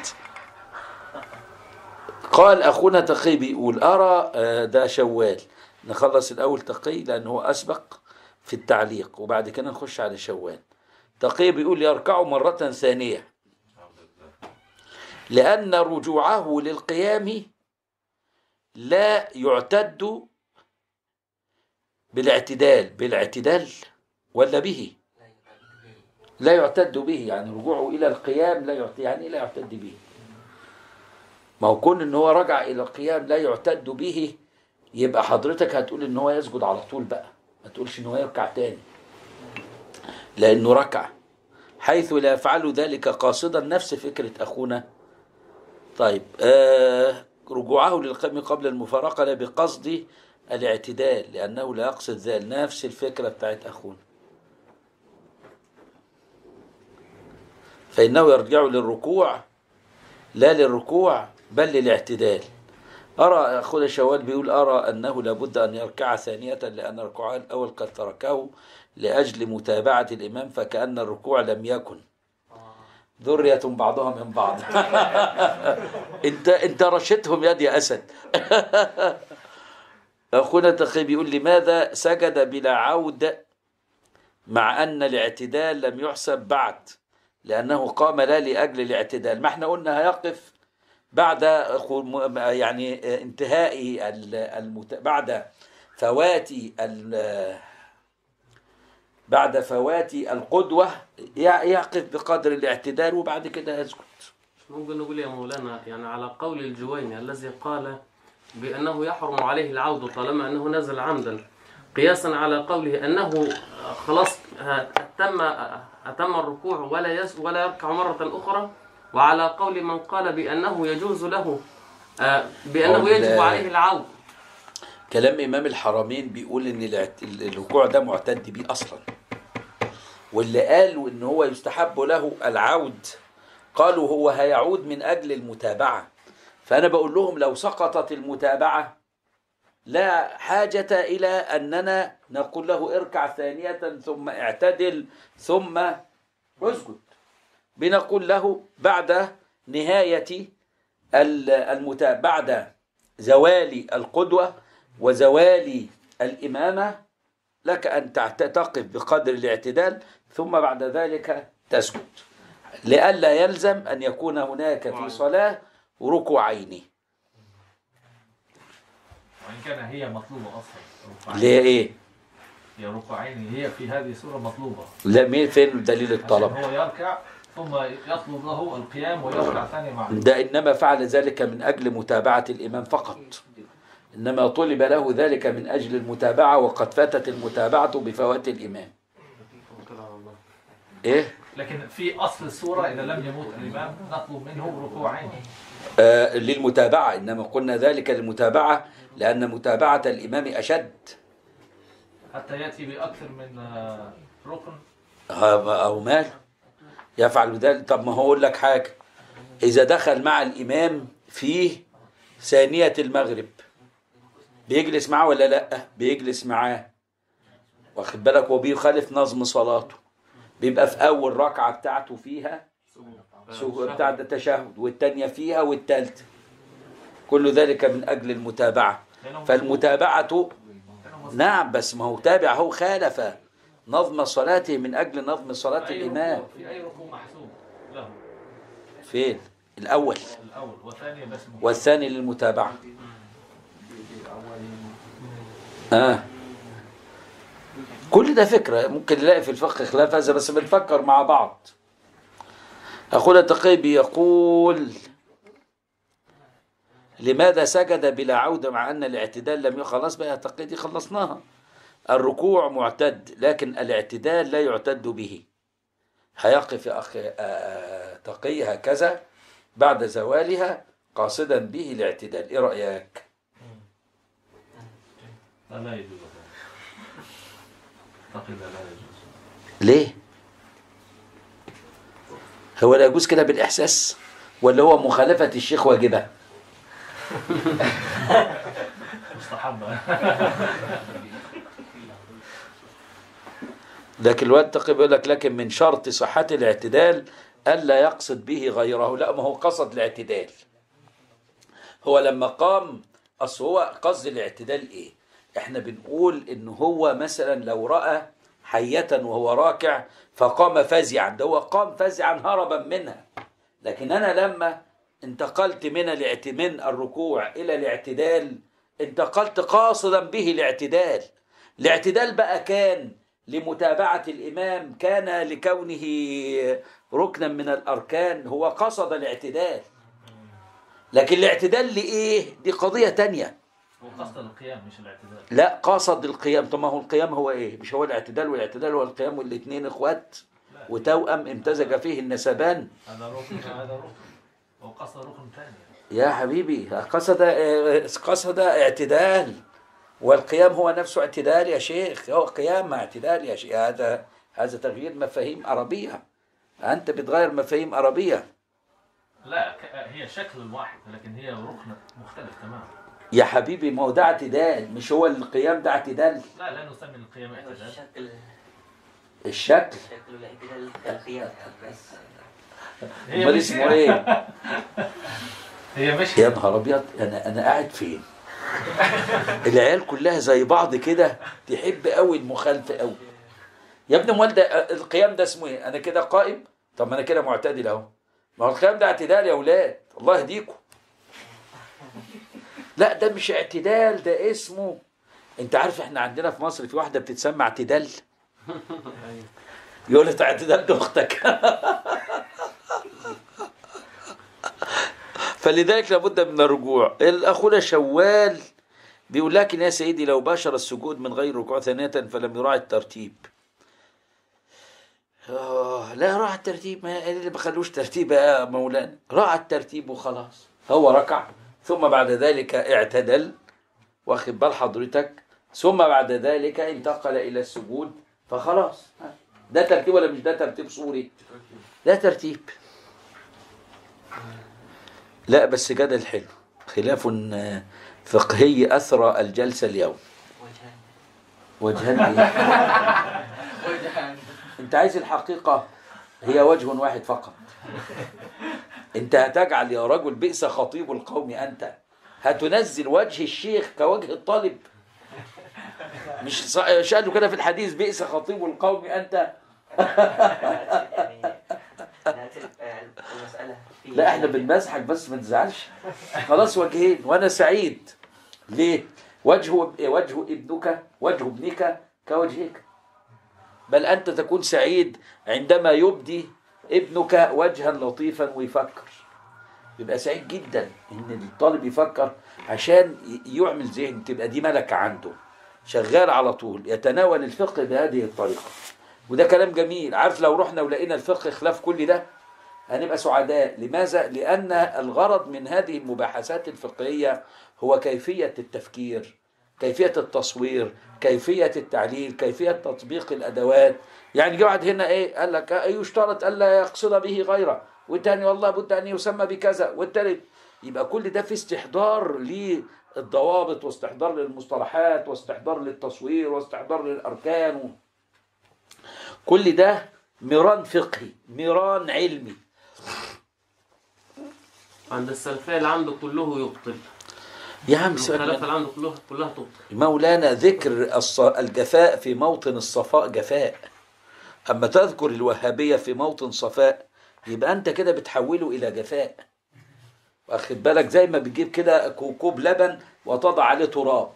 قال اخونا تقي بيقول ارى آه، ده شوال نخلص الاول تقي لان هو اسبق في التعليق وبعد كده نخش على شوال تقي بيقول يركع مرة ثانية لأن رجوعه للقيام لا يعتد بالاعتدال بالاعتدال ولا به لا يعتد به يعني رجوعه إلى القيام لا يعتد يعني إيه لا يعتد به ما هو كون ان هو رجع الى القيام لا يعتد به يبقى حضرتك هتقول ان هو يسجد على طول بقى ما تقولش ان هو يركع تاني لانه ركع حيث لا يفعل ذلك قاصدا نفس فكرة اخونا طيب آه رجوعه للقيام قبل المفارقة لا بقصد الاعتدال لانه لا يقصد ذلك نفس الفكرة بتاعت اخونا فإنه يرجع للركوع لا للركوع بل للاعتدال أرى أخونا شوال بيقول أرى أنه لابد أن يركع ثانية لأن الركوع الأول قد تركه لأجل متابعة الإمام فكأن الركوع لم يكن ذرية بعضها من بعض انت انت رشدهم يد يا اسد اخونا تقي بيقول لماذا سجد بلا عود مع ان الاعتدال لم يحسب بعد لانه قام لا لاجل الاعتدال ما احنا قلنا هيقف بعد خو- يعني انتهاء ال- المت... بعد فوات ال... بعد فوات القدوة يع- يقف بقدر الاعتدال وبعد كده يسكت ممكن نقول يا مولانا يعني على قول الجويني الذي قال بأنه يحرم عليه العود طالما أنه نزل عمدا قياسا على قوله أنه خلاص أتم أتم الركوع ولا يس ولا يركع مرة أخرى وعلى قول من قال بأنه يجوز له آه، بأنه قول يجب لا. عليه العود كلام إمام الحرمين بيقول إن الاعت- الركوع ده معتد بيه أصلا واللي قالوا إن هو يستحب له العود قالوا هو هيعود من أجل المتابعة فأنا بقول لهم لو سقطت المتابعة لا حاجة إلى أننا نقول له اركع ثانية ثم اعتدل ثم اسجد بنقول له بعد نهاية المتابعة بعد زوال القدوة وزوال الإمامة لك أن تعت- تقف بقدر الاعتدال ثم بعد ذلك تسجد لئلا يلزم أن يكون هناك في صلاة ركوعين وإن كان هي مطلوبة أصلا ركوعين. ليه إيه؟ هي ركوعين هي في هذه السورة مطلوبة لا مين فين دليل عشان الطلب؟ هو يركع ثم يطلب له القيام ويركع ثاني معه ده إنما فعل ذلك من أجل متابعة الإمام فقط إنما طلب له ذلك من أجل المتابعة وقد فاتت المتابعة بفوات الإمام إيه؟ لكن في أصل السورة إذا لم يموت الإمام نطلب منه ركوعين آه للمتابعة إنما قلنا ذلك للمتابعة لأن متابعة الإمام أشد حتى يأتي بأكثر من آه، ركن ها- أو مال يفعل ذلك طب ما هو أقول لك حاجة إذا دخل مع الإمام في ثانية المغرب بيجلس معاه ولا لأ بيجلس معاه واخد بالك وبيخالف نظم صلاته بيبقى في أول ركعة بتاعته فيها سو- بتاع ده تشهد والتانية فيها والتالتة كل ذلك من أجل المتابعة لأنه فالمتابعة لأنه نعم بس ما هو تابع هو خالف نظم صلاته من أجل نظم صلاة في أي الإمام ركوع- في أي ركوع محسوب له فين الأول الأول والثاني بس مهم. والثاني للمتابعة آه كل ده فكرة ممكن نلاقي في الفقه خلاف هذا بس بنفكر مع بعض أخونا تقيبي يقول لماذا سجد بلا عودة مع أن الاعتدال لم خلاص بقى يا تقي دي خلصناها الركوع معتد لكن الاعتدال لا يعتد به هيقف يا أخي آه، تقي هكذا بعد زوالها قاصدا به الاعتدال ايه رأيك لا لا يجوز أعتقد لا يجوز ليه هو لا يجوز كده بالإحساس ولا هو مخالفة الشيخ واجبة مستحبة لكن الواد تقي بيقول لك لكن من شرط صحة الاعتدال ألا يقصد به غيره لا ما هو قصد الاعتدال هو لما قام أصل هو قصد الاعتدال إيه إحنا بنقول إن هو مثلا لو رأى حية وهو راكع فقام فزعا ده هو قام فزعا هربا منها لكن أنا لما انتقلت من الاعت- من الركوع إلى الاعتدال انتقلت قاصدا به الاعتدال الاعتدال بقى كان لمتابعة الإمام كان لكونه ركنا من الأركان هو قصد الاعتدال لكن الاعتدال لإيه؟ دي قضية تانية هو قصد القيام مش الاعتدال لا قصد القيام طب ما هو القيام هو إيه؟ مش هو الاعتدال والاعتدال هو القيام والاثنين إخوات وتوأم امتزج فيه النسبان هذا ركن هذا ركن هو قصد ركن ثاني يا حبيبي قصد قصد اعتدال والقيام هو نفسه اعتدال يا شيخ هو قيام مع اعتدال يا شيخ هذا هذا تغيير مفاهيم عربية أنت بتغير مفاهيم عربية لا ك- هي شكل واحد لكن هي ركن مختلف تماما يا حبيبي ما هو ده اعتدال مش هو القيام ده اعتدال لا لا نسمي القيام اعتدال الشكل الشكل شكل الاعتدال القيام بس هي امال مش اسمه ايه هي مش يا نهار ابيض انا انا قاعد فين العيال كلها زي بعض كده تحب قوي المخالفه قوي يا ابن امال ده القيام ده اسمه ايه انا كده قائم طب ما انا كده معتدل اهو ما هو القيام ده اعتدال يا اولاد الله يهديكم لا ده مش اعتدال ده اسمه انت عارف احنا عندنا في مصر في واحده بتتسمى اعتدال يقول لي اعتدال ده اختك فلذلك لابد من الرجوع الاخونا شوال بيقول لكن يا سيدي لو باشر السجود من غير ركوع ثانية فلم يراعي الترتيب آه لا راعى الترتيب ما إيه اللي بخلوش ترتيب يا مولانا راعى الترتيب وخلاص هو ركع ثم بعد ذلك اعتدل واخد بال حضرتك ثم بعد ذلك انتقل الى السجود فخلاص ده ترتيب ولا مش ده ترتيب صوري ده ترتيب لا بس جدل حلو خلاف آه، فقهي أثرى الجلسة اليوم وجهان وجهان إيه؟ أنت عايز الحقيقة هي وجه واحد فقط أنت هتجعل يا رجل بئس خطيب القوم أنت هتنزل وجه الشيخ كوجه الطالب مش ص- شأنه كده في الحديث بئس خطيب القوم أنت يعني نأتي المسألة في لا احنا بنمسحك بس ما تزعلش خلاص وجهين وانا سعيد ليه وجه وجه ابنك وجه ابنك كوجهك بل انت تكون سعيد عندما يبدي ابنك وجها لطيفا ويفكر يبقى سعيد جدا ان الطالب يفكر عشان ي- يعمل ذهن تبقى دي ملكة عنده شغال على طول يتناول الفقه بهذه الطريقة وده كلام جميل عارف لو رحنا ولقينا الفقه خلاف كل ده هنبقى سعداء لماذا؟ لأن الغرض من هذه المباحثات الفقهية هو كيفية التفكير كيفية التصوير كيفية التعليل كيفية تطبيق الأدوات يعني قاعد هنا إيه قال لك آه، يشترط ألا يقصد به غيره والتاني والله بد أن يسمى بكذا والتالت يبقى كل ده في استحضار للضوابط واستحضار للمصطلحات واستحضار للتصوير واستحضار للأركان كل ده ميران فقهي ميران علمي عند السلفية اللي عنده كله يبطل يا عم سيبك الخلافة من- اللي عنده كله كلها تبطل مولانا ذكر الص- الجفاء في موطن الصفاء جفاء أما تذكر الوهابية في موطن صفاء يبقى أنت كده بتحوله إلى جفاء واخد بالك زي ما بتجيب كده كوكوب لبن وتضع عليه تراب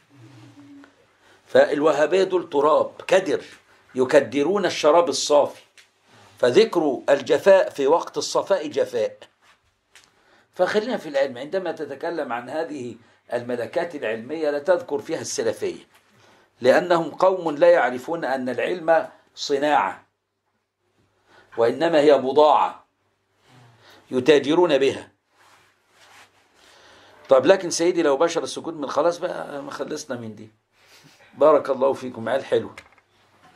فالوهابية دول تراب كدر يكدرون الشراب الصافي فذكر الجفاء في وقت الصفاء جفاء فخلينا في العلم عندما تتكلم عن هذه الملكات العلمية لا تذكر فيها السلفية لأنهم قوم لا يعرفون أن العلم صناعة وإنما هي بضاعة يتاجرون بها طيب لكن سيدي لو بشر السكوت من خلاص بقى ما خلصنا من دي بارك الله فيكم عيال حلو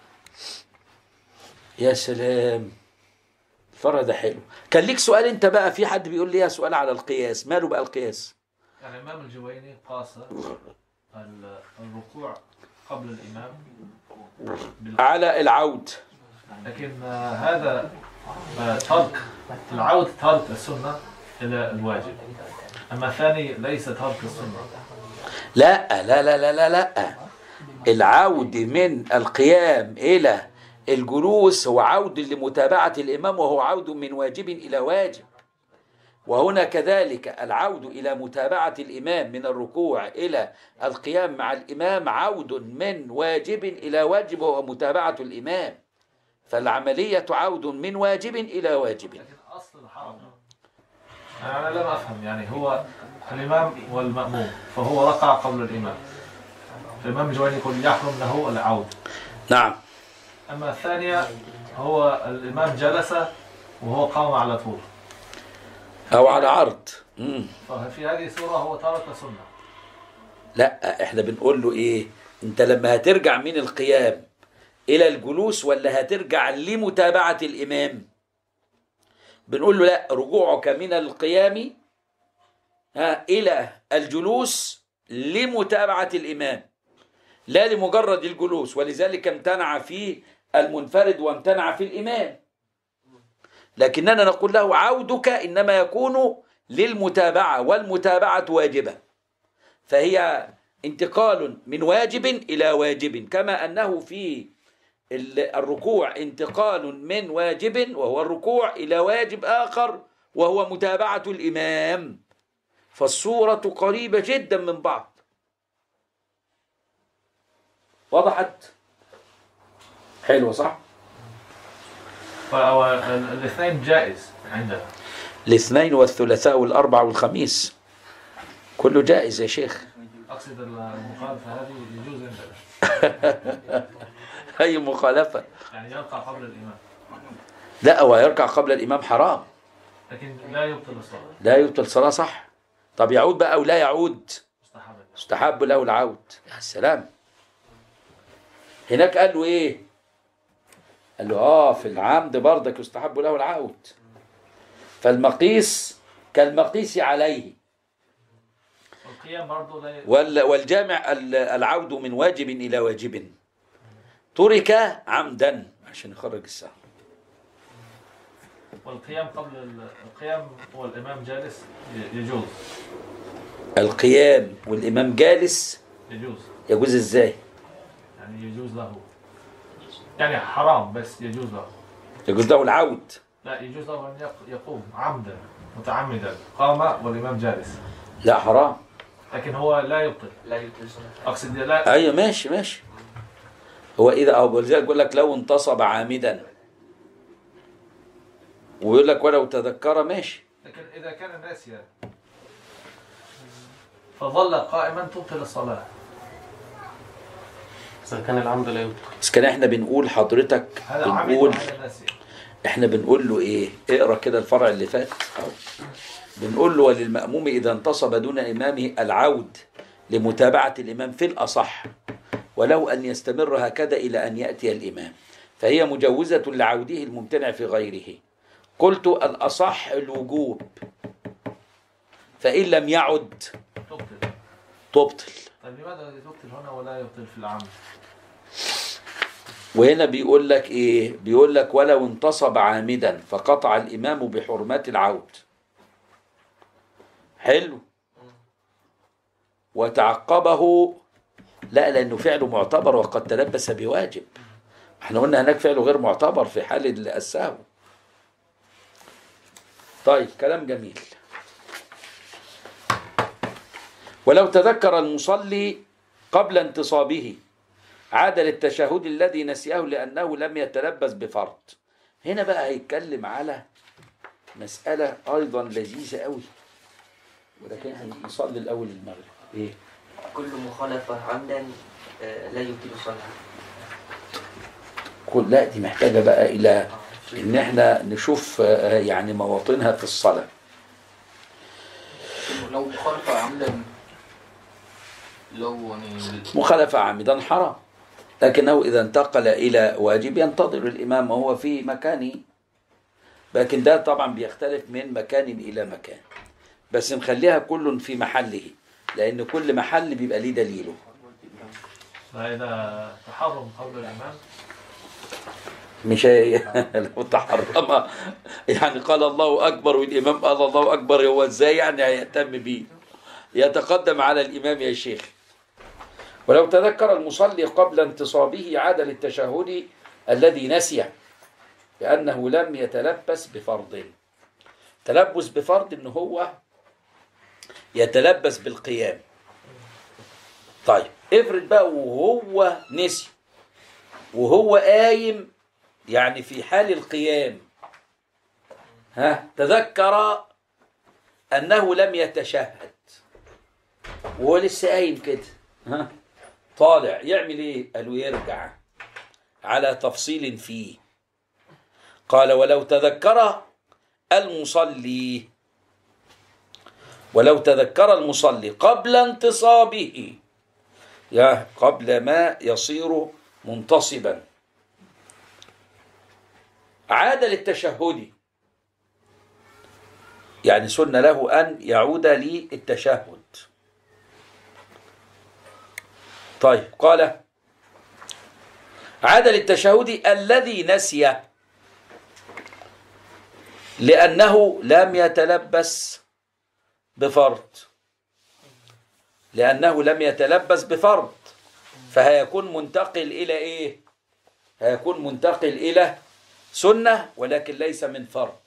يا سلام الفرع ده حلو كان ليك سؤال انت بقى في حد بيقول لي سؤال على القياس ماله بقى القياس يعني الإمام الجويني قاس ال- الركوع قبل الإمام بال- على العود لكن آه، هذا آه، ترك العود ترك السنة إلى الواجب أما الثاني ليس ترك السنة لا لا لا لا لا لا العود من القيام إلى الجلوس هو عود لمتابعة الإمام وهو عود من واجب إلى واجب وهنا كذلك العود إلى متابعة الإمام من الركوع إلى القيام مع الإمام عود من واجب إلى واجب وهو متابعة الإمام فالعملية عود من واجب إلى واجب لكن أصل الحرم أنا لم أفهم يعني هو الإمام والمأموم فهو ركع قبل الإمام الإمام الجويني يقول يحرم له العود نعم أما الثانية هو الإمام جلس وهو قام على طول أو على عرض مم. ففي هذه الصورة هو ترك سنة لا احنا بنقول له ايه انت لما هترجع من القيام الى الجلوس ولا هترجع لمتابعة الامام بنقول له لا رجوعك من القيام ها الى الجلوس لمتابعة الامام لا لمجرد الجلوس ولذلك امتنع في المنفرد وامتنع في الامام لكننا نقول له عودك انما يكون للمتابعة والمتابعة واجبة فهي انتقال من واجب إلى واجب كما أنه في ال- الركوع انتقال من واجب وهو الركوع إلى واجب آخر وهو متابعة الإمام فالصورة قريبة جدا من بعض وضحت حلوة صح فالاثنين جائز عندنا الاثنين والثلاثاء والأربع والخميس كله جائز يا شيخ أقصد المخالفة هذه يجوز عندنا أي مخالفة يعني يرقى قبل الإمام لا هو يركع قبل الإمام حرام لكن لا يبطل الصلاة لا يبطل صلاة صح طب يعود بقى أو لا يعود مستحبا استحب له العود يا سلام هناك قال له ايه قال له اه في العمد برضك يستحب له العود فالمقيس كالمقيس عليه والقيام برضه لا ي... وال- والجامع ال- العود من واجب إلى واجب ترك عمدا عشان يخرج السهم والقيام قبل ال- القيام والإمام جالس ي- يجوز القيام والإمام جالس يجوز يجوز ازاي يعني يجوز له يعني حرام بس يجوز له يجوز له العود لا يجوز له أن يق- يقوم عمدا متعمدا قام والإمام جالس لا حرام لكن هو لا يبطل لا يبطل صلاة أقصد لا ايوه ماشي ماشي هو اذا او ولذلك بيقول لك لو انتصب عامدا ويقول لك ولو تذكر ماشي لكن إذا كان ناسيا فظل قائما تبطل الصلاة إذا كان العمد لا يبطل بس كان احنا بنقول حضرتك هذا عمد بنقول وهذا ناسيا احنا بنقول له ايه اقرا كده الفرع اللي فات أهو. بنقول له وللمأموم اذا انتصب دون امامه العود لمتابعة الامام في الاصح وله ان يستمر هكذا الى ان ياتي الامام فهي مجوزة لعوده الممتنع في غيره قلت الاصح الوجوب فان لم يعد تبطل تبطل طيب لماذا تبطل هنا ولا يبطل في العمد؟ وهنا بيقول لك ايه بيقول لك ولو انتصب عامدا فقطع الامام بحرمات العود حلو وتعقبه لا لانه فعله معتبر وقد تلبس بواجب احنا قلنا هناك فعله غير معتبر في حال السهو طيب كلام جميل ولو تذكر المصلي قبل انتصابه عاد للتشهد الذي نسيه لأنه لم يتلبس بفرض هنا بقى هيتكلم على مسألة أيضا لذيذة قوي ولكن احنا نصلي الأول المغرب إيه؟ كل مخالفة عمدا آه، لا يبطل الصلاة كل لا دي محتاجة بقى إلى إن احنا نشوف آه، يعني مواطنها في الصلاة لو مخالفة عمدا لو يعني مخالفة عامدا حرام لكنه إذا انتقل إلى واجب ينتظر الإمام وهو في مكانه لكن ده طبعا بيختلف من مكان إلى مكان بس نخليها كل في محله لأن كل محل بيبقى ليه دليله فإذا تحرم قول الإمام مش هي لو تحرم يعني قال الله أكبر والإمام قال الله أكبر هو إزاي يعني هيهتم بيه يتقدم على الإمام يا شيخ ولو تذكر المصلي قبل انتصابه عاد للتشهد الذي نسيه لأنه لم يتلبس بفرض تلبس بفرض إن هو يتلبس بالقيام طيب افرض بقى وهو نسي وهو قايم يعني في حال القيام ها تذكر أنه لم يتشهد وهو لسه قايم كده ها طالع يعمل ايه قالوا يرجع على تفصيل فيه قال ولو تذكر المصلي ولو تذكر المصلي قبل انتصابه يا قبل ما يصير منتصبا عاد للتشهد يعني سن له أن يعود للتشهد طيب قال عاد للتشهد الذي نسي لأنه لم يتلبس بفرض لأنه لم يتلبس بفرض فهيكون منتقل إلى إيه هيكون منتقل إلى سنة ولكن ليس من فرض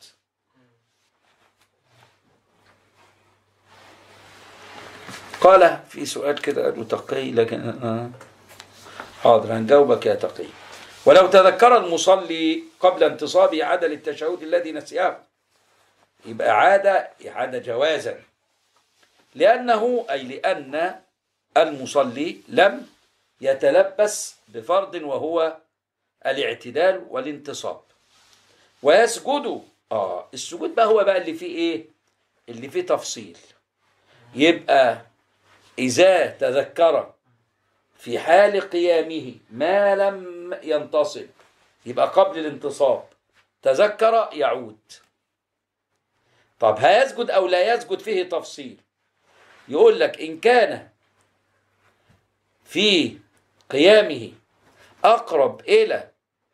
قال في سؤال كده قالوا تقي لكن آه. حاضر هنجاوبك يا تقي ولو تذكر المصلي قبل انتصابه عاد للتشهد الذي نسيه يبقى عاد إعادة جوازا لأنه أي لأن المصلي لم يتلبس بفرض وهو الاعتدال والانتصاب ويسجد اه السجود بقى هو بقى اللي فيه ايه اللي فيه تفصيل يبقى إذا تذكر في حال قيامه ما لم ينتصب يبقى قبل الانتصاب تذكر يعود طب هيسجد أو لا يسجد فيه تفصيل يقول لك إن كان في قيامه أقرب إلى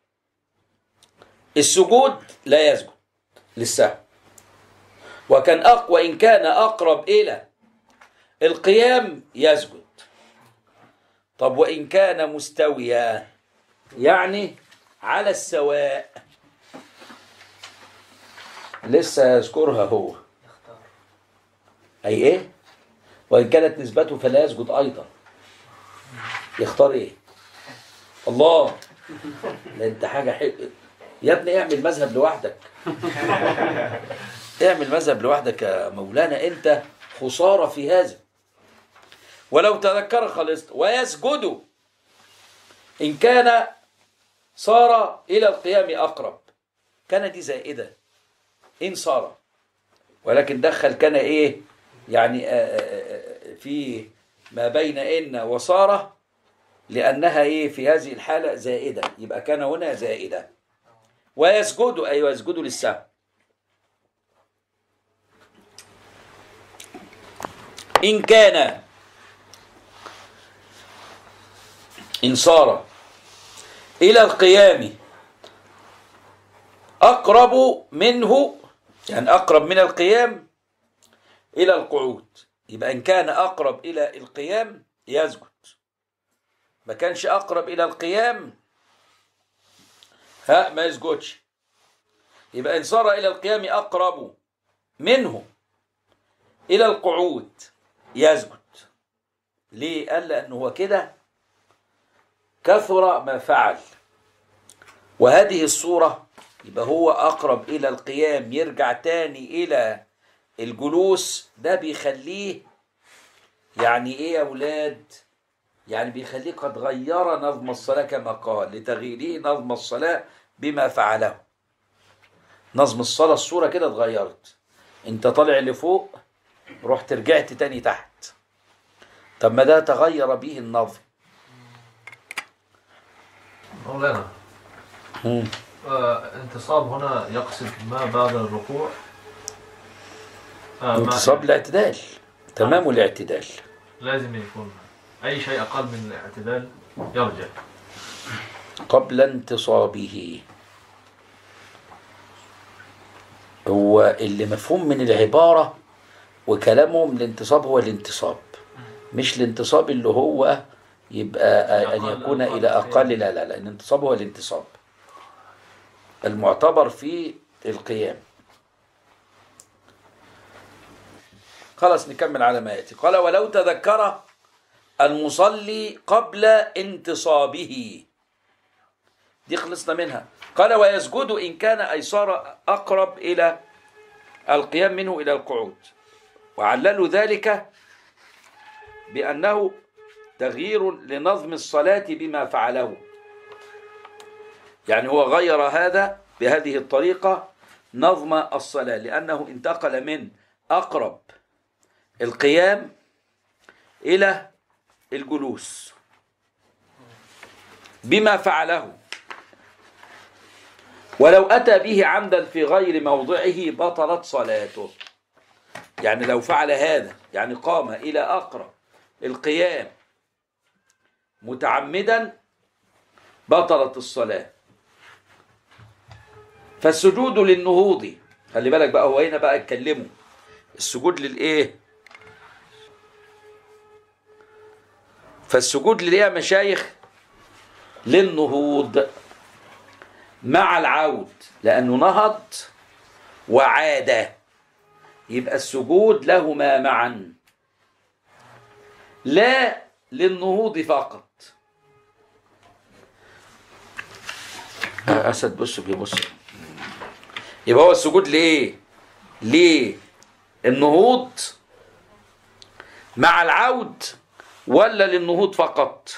السجود لا يسجد للسهو وكان أقوى إن كان أقرب إلى القيام يسجد طب وإن كان مستويا يعني على السواء لسه يذكرها هو أي إيه وإن كانت نسبته فلا يسجد أيضا يختار إيه الله ده أنت حاجة حلوة يا ابني اعمل مذهب لوحدك اعمل مذهب لوحدك يا مولانا أنت خسارة في هذا ولو تذكر خلصت ويسجد إن كان صار إلى القيام أقرب كان دي زائدة إن صار ولكن دخل كان إيه يعني آه، آه، آه، في ما بين إن وصار لأنها إيه في هذه الحالة زائدة يبقى كان هنا زائدة ويسجد أيوة يسجد للسهو إن كان إن صار إلى القيام أقرب منه يعني أقرب من القيام إلى القعود يبقى إن كان أقرب إلى القيام يسجد ما كانش أقرب إلى القيام ها ما يسجدش يبقى إن صار إلى القيام أقرب منه إلى القعود يسجد ليه؟ قال لأنه هو كده كثر ما فعل وهذه الصورة يبقى هو أقرب إلى القيام يرجع تاني إلى الجلوس ده بيخليه يعني إيه يا أولاد يعني بيخليه قد غير نظم الصلاة كما قال لتغييره نظم الصلاة بما فعله نظم الصلاة الصورة كده اتغيرت انت طالع لفوق رحت رجعت تاني تحت طب ما ده تغير به النظم مولانا مم. آه انتصاب هنا يقصد ما بعد الركوع آه ما- انتصاب الاعتدال تمام الاعتدال لازم يكون أي شيء أقل من الاعتدال يرجع قبل انتصابه هو اللي مفهوم من العبارة وكلامهم الانتصاب هو الانتصاب مش الانتصاب اللي هو يبقى أن أقل- يكون أقل إلى قيام. أقل لا لا لا الانتصاب هو الانتصاب المعتبر في القيام خلاص نكمل على ما يأتي قال ولو تذكر المصلي قبل انتصابه دي خلصنا منها قال ويسجد إن كان أيسار أقرب إلى القيام منه إلى القعود وعللوا ذلك بأنه تغيير لنظم الصلاة بما فعله يعني هو غير هذا بهذه الطريقة نظم الصلاة لأنه انتقل من أقرب القيام إلى الجلوس بما فعله ولو أتى به عمدا في غير موضعه بطلت صلاته يعني لو فعل هذا يعني قام إلى أقرب القيام متعمدا بطلت الصلاة فالسجود للنهوض خلي بالك بقى هو هنا بقى اتكلموا السجود للايه فالسجود للايه يا مشايخ للنهوض مع العود لانه نهض وعاد يبقى السجود لهما معا لا للنهوض فقط آه، اسد بص بيبص يبقى هو السجود ليه ليه النهوض مع العود ولا للنهوض فقط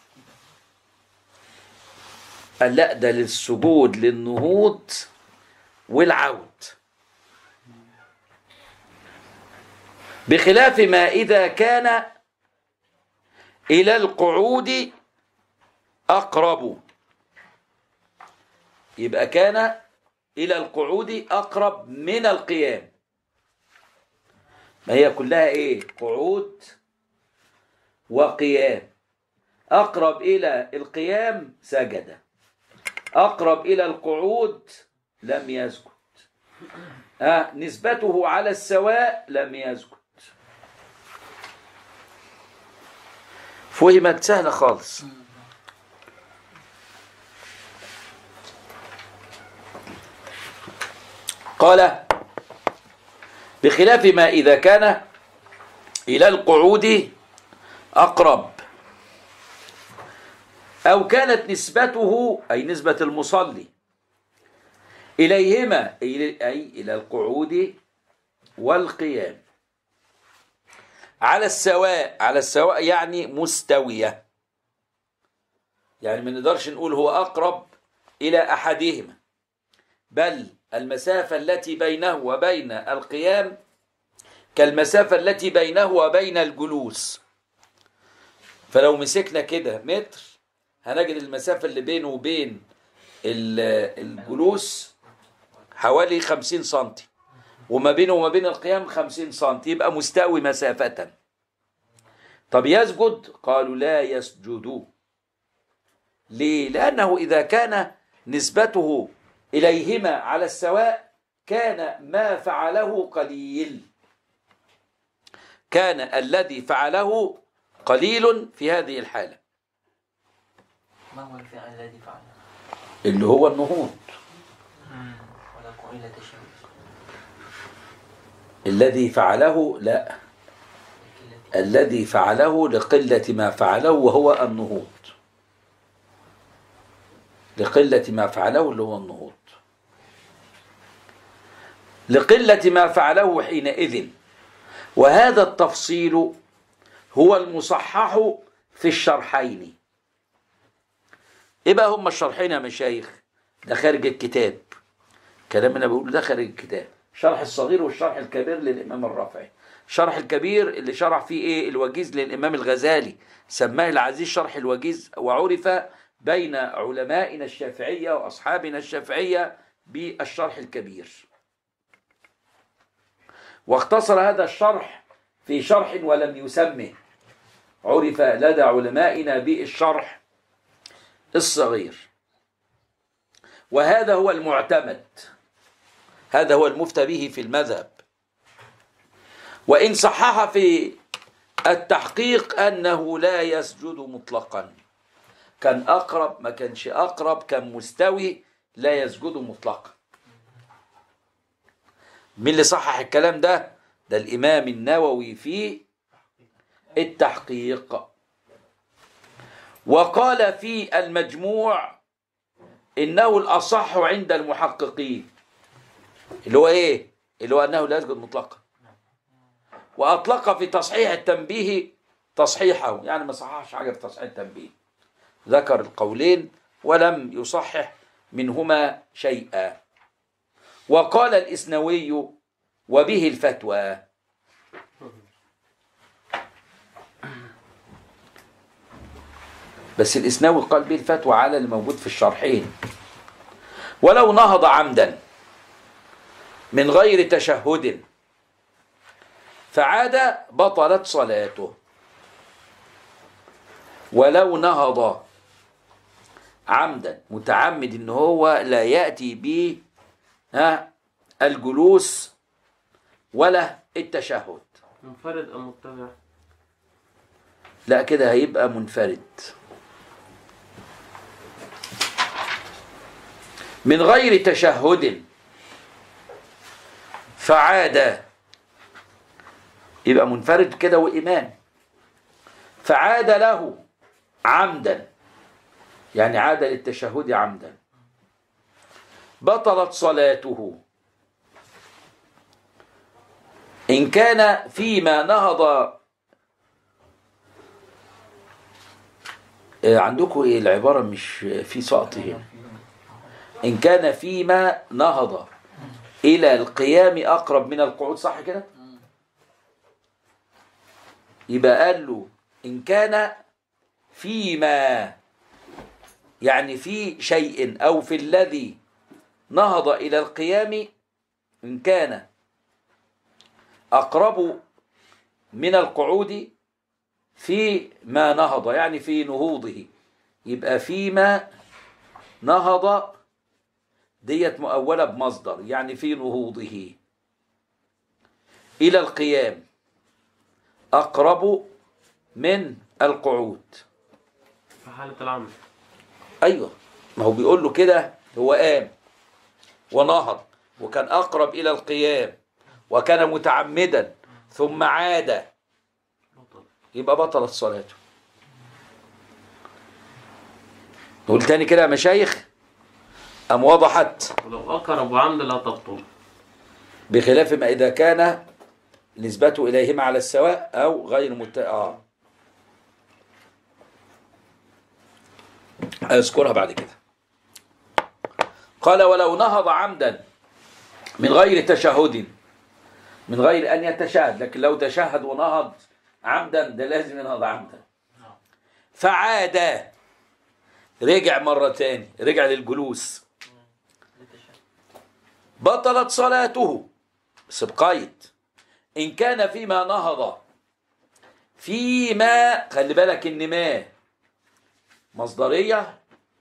قال لا ده للسجود للنهوض والعود بخلاف ما إذا كان إلى القعود أقرب يبقى كان إلى القعود أقرب من القيام ما هي كلها إيه قعود وقيام أقرب إلى القيام سجد أقرب إلى القعود لم يسجد آه نسبته على السواء لم يسجد فهمت سهلة خالص قال بخلاف ما إذا كان إلى القعود أقرب أو كانت نسبته أي نسبة المصلي إليهما أي أي إلى القعود والقيام على السواء على السواء يعني مستوية يعني ما نقدرش نقول هو أقرب إلى أحدهما بل المسافة التي بينه وبين القيام كالمسافة التي بينه وبين الجلوس فلو مسكنا كده متر هنجد المسافة اللي بينه وبين ال- الجلوس حوالي 50 سنتي وما بينه وما بين القيام 50 سنتي يبقى مستوي مسافة طب يسجد قالوا لا يسجد ليه لأنه إذا كان نسبته إليهما على السواء كان ما فعله قليل كان الذي فعله قليل في هذه الحالة ما هو الفعل الذي فعله اللي هو النهوض ولا قيل تشهد الذي فعله لا الذي فعله لقلة ما فعله وهو النهوض لقلة ما فعله اللي هو النهوض لقلة ما فعله حينئذ وهذا التفصيل هو المصحح في الشرحين ايه بقى هم الشرحين يا مشايخ ده خارج الكتاب كلام انا بقوله ده خارج الكتاب شرح الصغير والشرح الكبير للامام الرافعي شرح الكبير اللي شرح فيه ايه الوجيز للامام الغزالي سماه العزيز شرح الوجيز وعرف بين علمائنا الشافعية وأصحابنا الشافعية بالشرح الكبير واختصر هذا الشرح في شرح ولم يسمه عرف لدى علمائنا بالشرح الصغير وهذا هو المعتمد هذا هو المفتى به في المذهب وإن صحح في التحقيق أنه لا يسجد مطلقا كان أقرب ما كانش أقرب كان مستوي لا يسجد مطلقا مين اللي صحح الكلام ده ده الإمام النووي في التحقيق وقال في المجموع إنه الأصح عند المحققين اللي هو إيه اللي هو أنه لا يسجد مطلقا وأطلق في تصحيح التنبيه تصحيحه يعني ما صححش حاجة في تصحيح التنبيه ذكر القولين ولم يصحح منهما شيئا وقال الإسنوي وبه الفتوى بس الإسنوي قال به الفتوى على الموجود في الشرحين ولو نهض عمدا من غير تشهد فعاد بطلت صلاته ولو نهض عمدا متعمد ان هو لا ياتي ب ها الجلوس ولا التشهد منفرد أم متبع لا كده هيبقى منفرد من غير تشهد فعاد يبقى منفرد كده وإمام فعاد له عمدا يعني عاد للتشهد عمدا بطلت صلاته إن كان فيما نهض آه، عندكم ايه العبارة مش في سقط هنا إن كان فيما نهض إلى القيام أقرب من القعود صح كده يبقى قال له إن كان فيما يعني في شيء أو في الذي نهض إلى القيام إن كان أقرب من القعود في ما نهض يعني في نهوضه يبقى فيما نهض ديت مؤولة بمصدر يعني في نهوضه إلى القيام أقرب من القعود في حالة العمل أيوه ما هو بيقول له كده هو قام ونهض وكان أقرب إلى القيام وكان متعمدا ثم عاد بطل يبقى بطلت صلاته نقول تاني كده يا مشايخ أم وضحت ولو أقرب عمد لا تبطل بخلاف ما إذا كان نسبته إليهما على السواء أو غير مت... آه. أذكرها بعد كده قال ولو نهض عمدا من غير تشهد من غير أن يتشهد لكن لو تشهد ونهض عمدا ده لازم ينهض عمدا فعاد رجع مرة تاني رجع للجلوس بطلت صلاته بس بقيد إن كان فيما نهض فيما خلي بالك إن ما مصدرية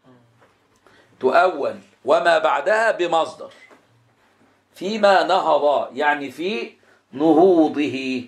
تؤول وما بعدها بمصدر فيما نهض يعني في نهوضه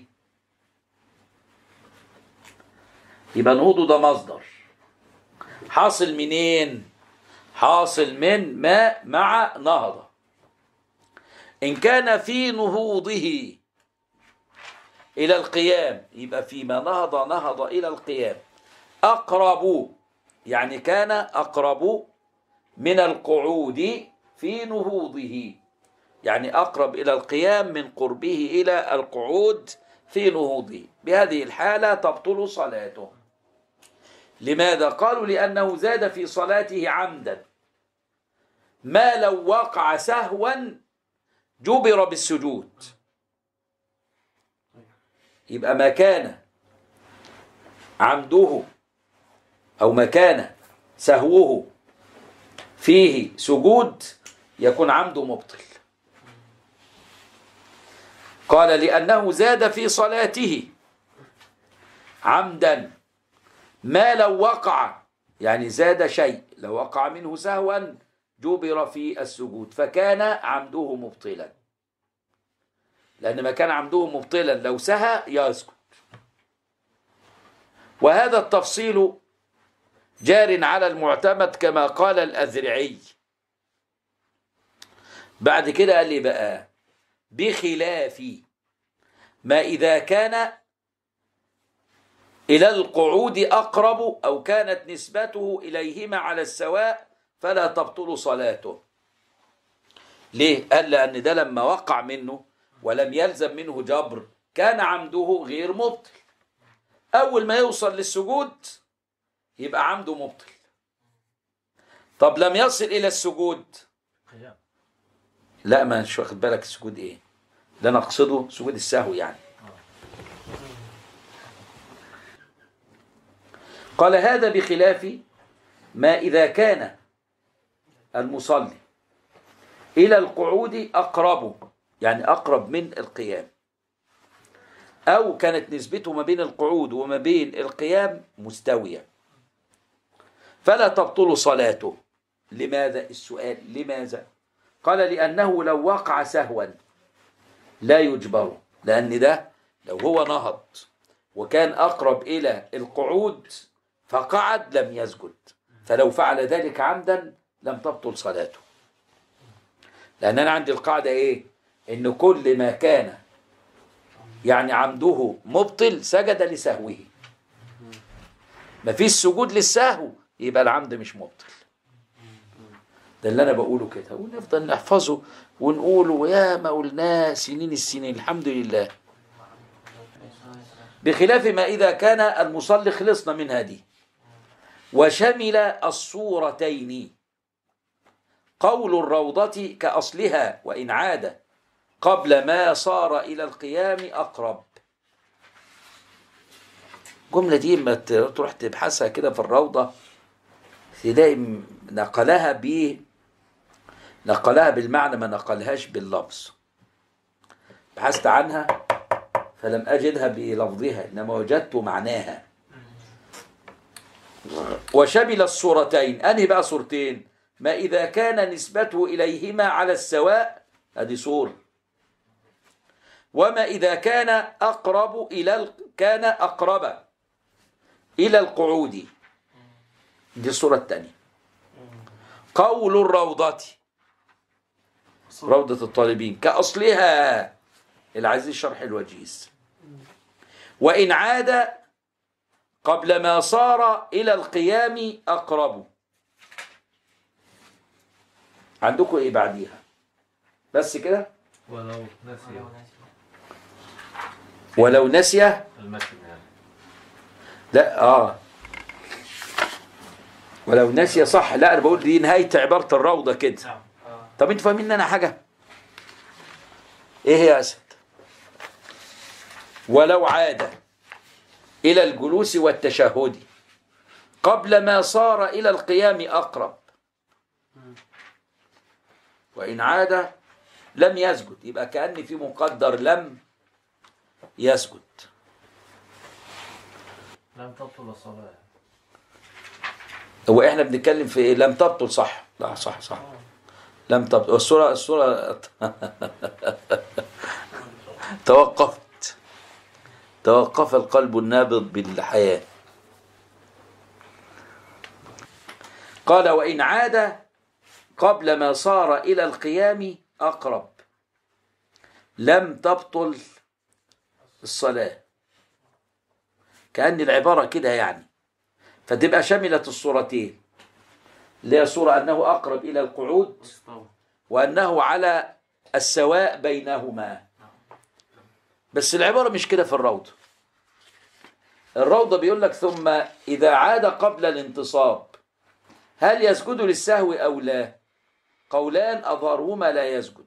يبقى نهوضه ده مصدر حاصل منين حاصل من ما مع نهضه إن كان في نهوضه إلى القيام يبقى فيما نهض نهض إلى القيام أقرب يعني كان أقرب من القعود في نهوضه يعني أقرب إلى القيام من قربه إلى القعود في نهوضه بهذه الحالة تبطل صلاته لماذا؟ قالوا لأنه زاد في صلاته عمدا ما لو وقع سهوا جبر بالسجود يبقى ما كان عمده أو ما كان سهوه فيه سجود يكون عمده مبطل قال لأنه زاد في صلاته عمدا ما لو وقع يعني زاد شيء لو وقع منه سهوا جبر في السجود فكان عمده مبطلا لأن ما كان عمده مبطلا لو سهى يسجد وهذا التفصيل جار على المعتمد كما قال الأذرعي بعد كده قال لي بقى بخلاف ما إذا كان إلى القعود أقرب أو كانت نسبته إليهما على السواء فلا تبطل صلاته ليه؟ قال لأن ده لما وقع منه ولم يلزم منه جبر كان عمده غير مبطل أول ما يوصل للسجود يبقى عمده مبطل طب لم يصل إلى السجود قيام لا ما مش واخد بالك السجود ايه ده انا اقصده سجود السهو يعني قال هذا بخلاف ما اذا كان المصلي الى القعود اقرب يعني اقرب من القيام او كانت نسبته ما بين القعود وما بين القيام مستويه فلا تبطل صلاته لماذا السؤال لماذا قال لأنه لو وقع سهوا لا يجبر لأن ده لو هو نهض وكان أقرب إلى القعود فقعد لم يسجد فلو فعل ذلك عمدا لم تبطل صلاته لأن أنا عندي القاعدة إيه إن كل ما كان يعني عمده مبطل سجد لسهوه ما فيش سجود للسهو يبقى العمد مش مبطل ده اللي انا بقوله كده ونفضل نحفظه ونقوله يا ما قلناه سنين السنين الحمد لله بخلاف ما اذا كان المصلي خلصنا من هذه وشمل الصورتين قول الروضة كأصلها وإن عاد قبل ما صار إلى القيام أقرب الجملة دي ما تروح تبحثها كده في الروضة تلاقي نقلها ب نقلها بالمعنى ما نقلهاش باللفظ بحثت عنها فلم أجدها بلفظها إنما وجدت معناها وشمل الصورتين أنهي بقى صورتين ما إذا كان نسبته إليهما على السواء هذه صورة وما إذا كان أقرب إلى ال... كان أقرب إلى القعود دي الصورة الثانية قول الروضة روضة الطالبين كأصلها العزيز شرح الوجيز وإن عاد قبل ما صار إلى القيام أقرب عندكم إيه بعديها بس كده ولو نسي ولو نسي المتن يعني لا آه ولو نسي صح لا أنا بقول دي نهاية عبارة الروضة كده نعم طب انتوا فاهمين انا حاجه ايه هي يا اسد ولو عاد الى الجلوس والتشهد قبل ما صار الى القيام اقرب وان عاد لم يسجد يبقى كان في مقدر لم يسجد لم تبطل الصلاة هو احنا بنتكلم في ايه لم تبطل صح لا صح صح لم تبطل الصورة الصورة توقفت توقف القلب النابض بالحياة قال وإن عاد قبل ما صار إلى القيام أقرب لم تبطل الصلاة كأن العبارة كده يعني فتبقى شملت الصورتين اللي هي صورة أنه أقرب إلى القعود استوى وأنه على السواء بينهما بس العبارة مش كده في الروضة الروضة بيقول لك ثم إذا عاد قبل الانتصاب هل يسجد للسهو أو لا قولان أظهرهما لا يسجد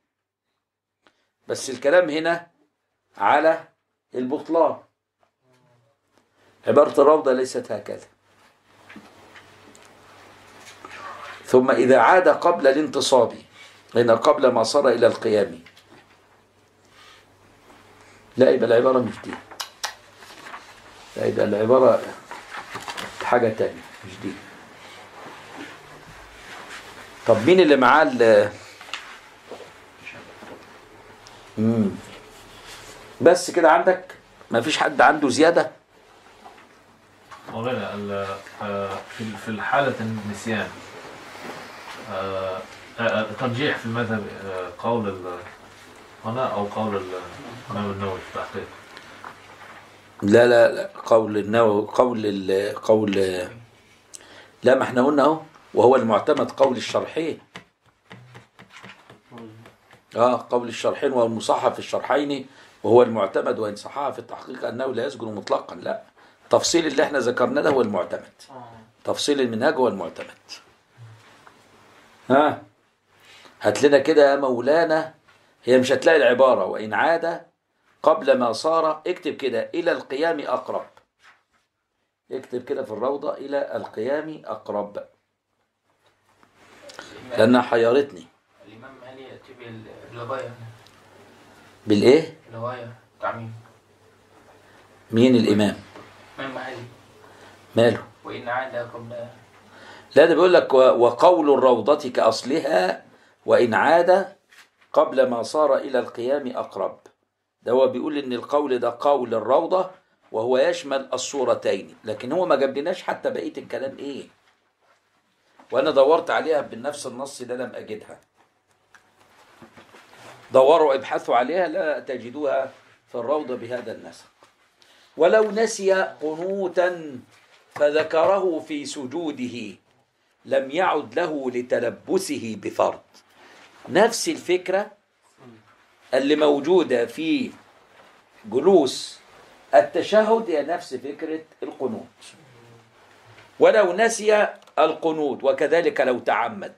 بس الكلام هنا على البطلان عبارة الروضة ليست هكذا ثم إذا عاد قبل الانتصاب هنا قبل ما صار إلى القيام لا يبقى العبارة مش دي لا يبقى العبارة حاجة تانية مش دي طب مين اللي معاه ال مم. بس كده عندك ما فيش حد عنده زيادة مولانا ال- آه، في في الحالة النسيان آه، آه، ترجيح في المذهب آه، قول ال- هنا أو قول ال- الإمام النووي في التحقيق لا لا لا قول النووي قول ال قول لا ما احنا قلنا اهو وهو المعتمد قول الشرحين اه قول الشرحين وهو المصحف في الشرحين وهو المعتمد وان صحها في التحقيق انه لا يسجن مطلقا لا تفصيل اللي احنا ذكرناه ده هو المعتمد تفصيل المنهج هو المعتمد ها هات لنا كده يا مولانا هي مش هتلاقي العبارة وإن عاد قبل ما صار اكتب كده إلى القيام أقرب اكتب كده في الروضة إلى القيام أقرب لأنها حيرتني الإمام علي يأتي بالغاية بالإيه؟ الغاية تعميم مين الإمام؟ إمام علي ماله؟ وإن عاد قبل لا ده بيقول لك و- وقول الروضة كأصلها وإن عاد قبل ما صار إلى القيام أقرب ده هو بيقول إن القول ده قول الروضة وهو يشمل الصورتين لكن هو ما جابلناش حتى بقية الكلام إيه وأنا دورت عليها بنفس النص ده لم أجدها دوروا ابحثوا عليها لا تجدوها في الروضة بهذا النسق ولو نسي قنوتا فذكره في سجوده لم يعد له لتلبسه بفرض نفس الفكرة اللي موجودة في جلوس التشهد هي نفس فكرة القنوت ولو نسي القنوت وكذلك لو تعمد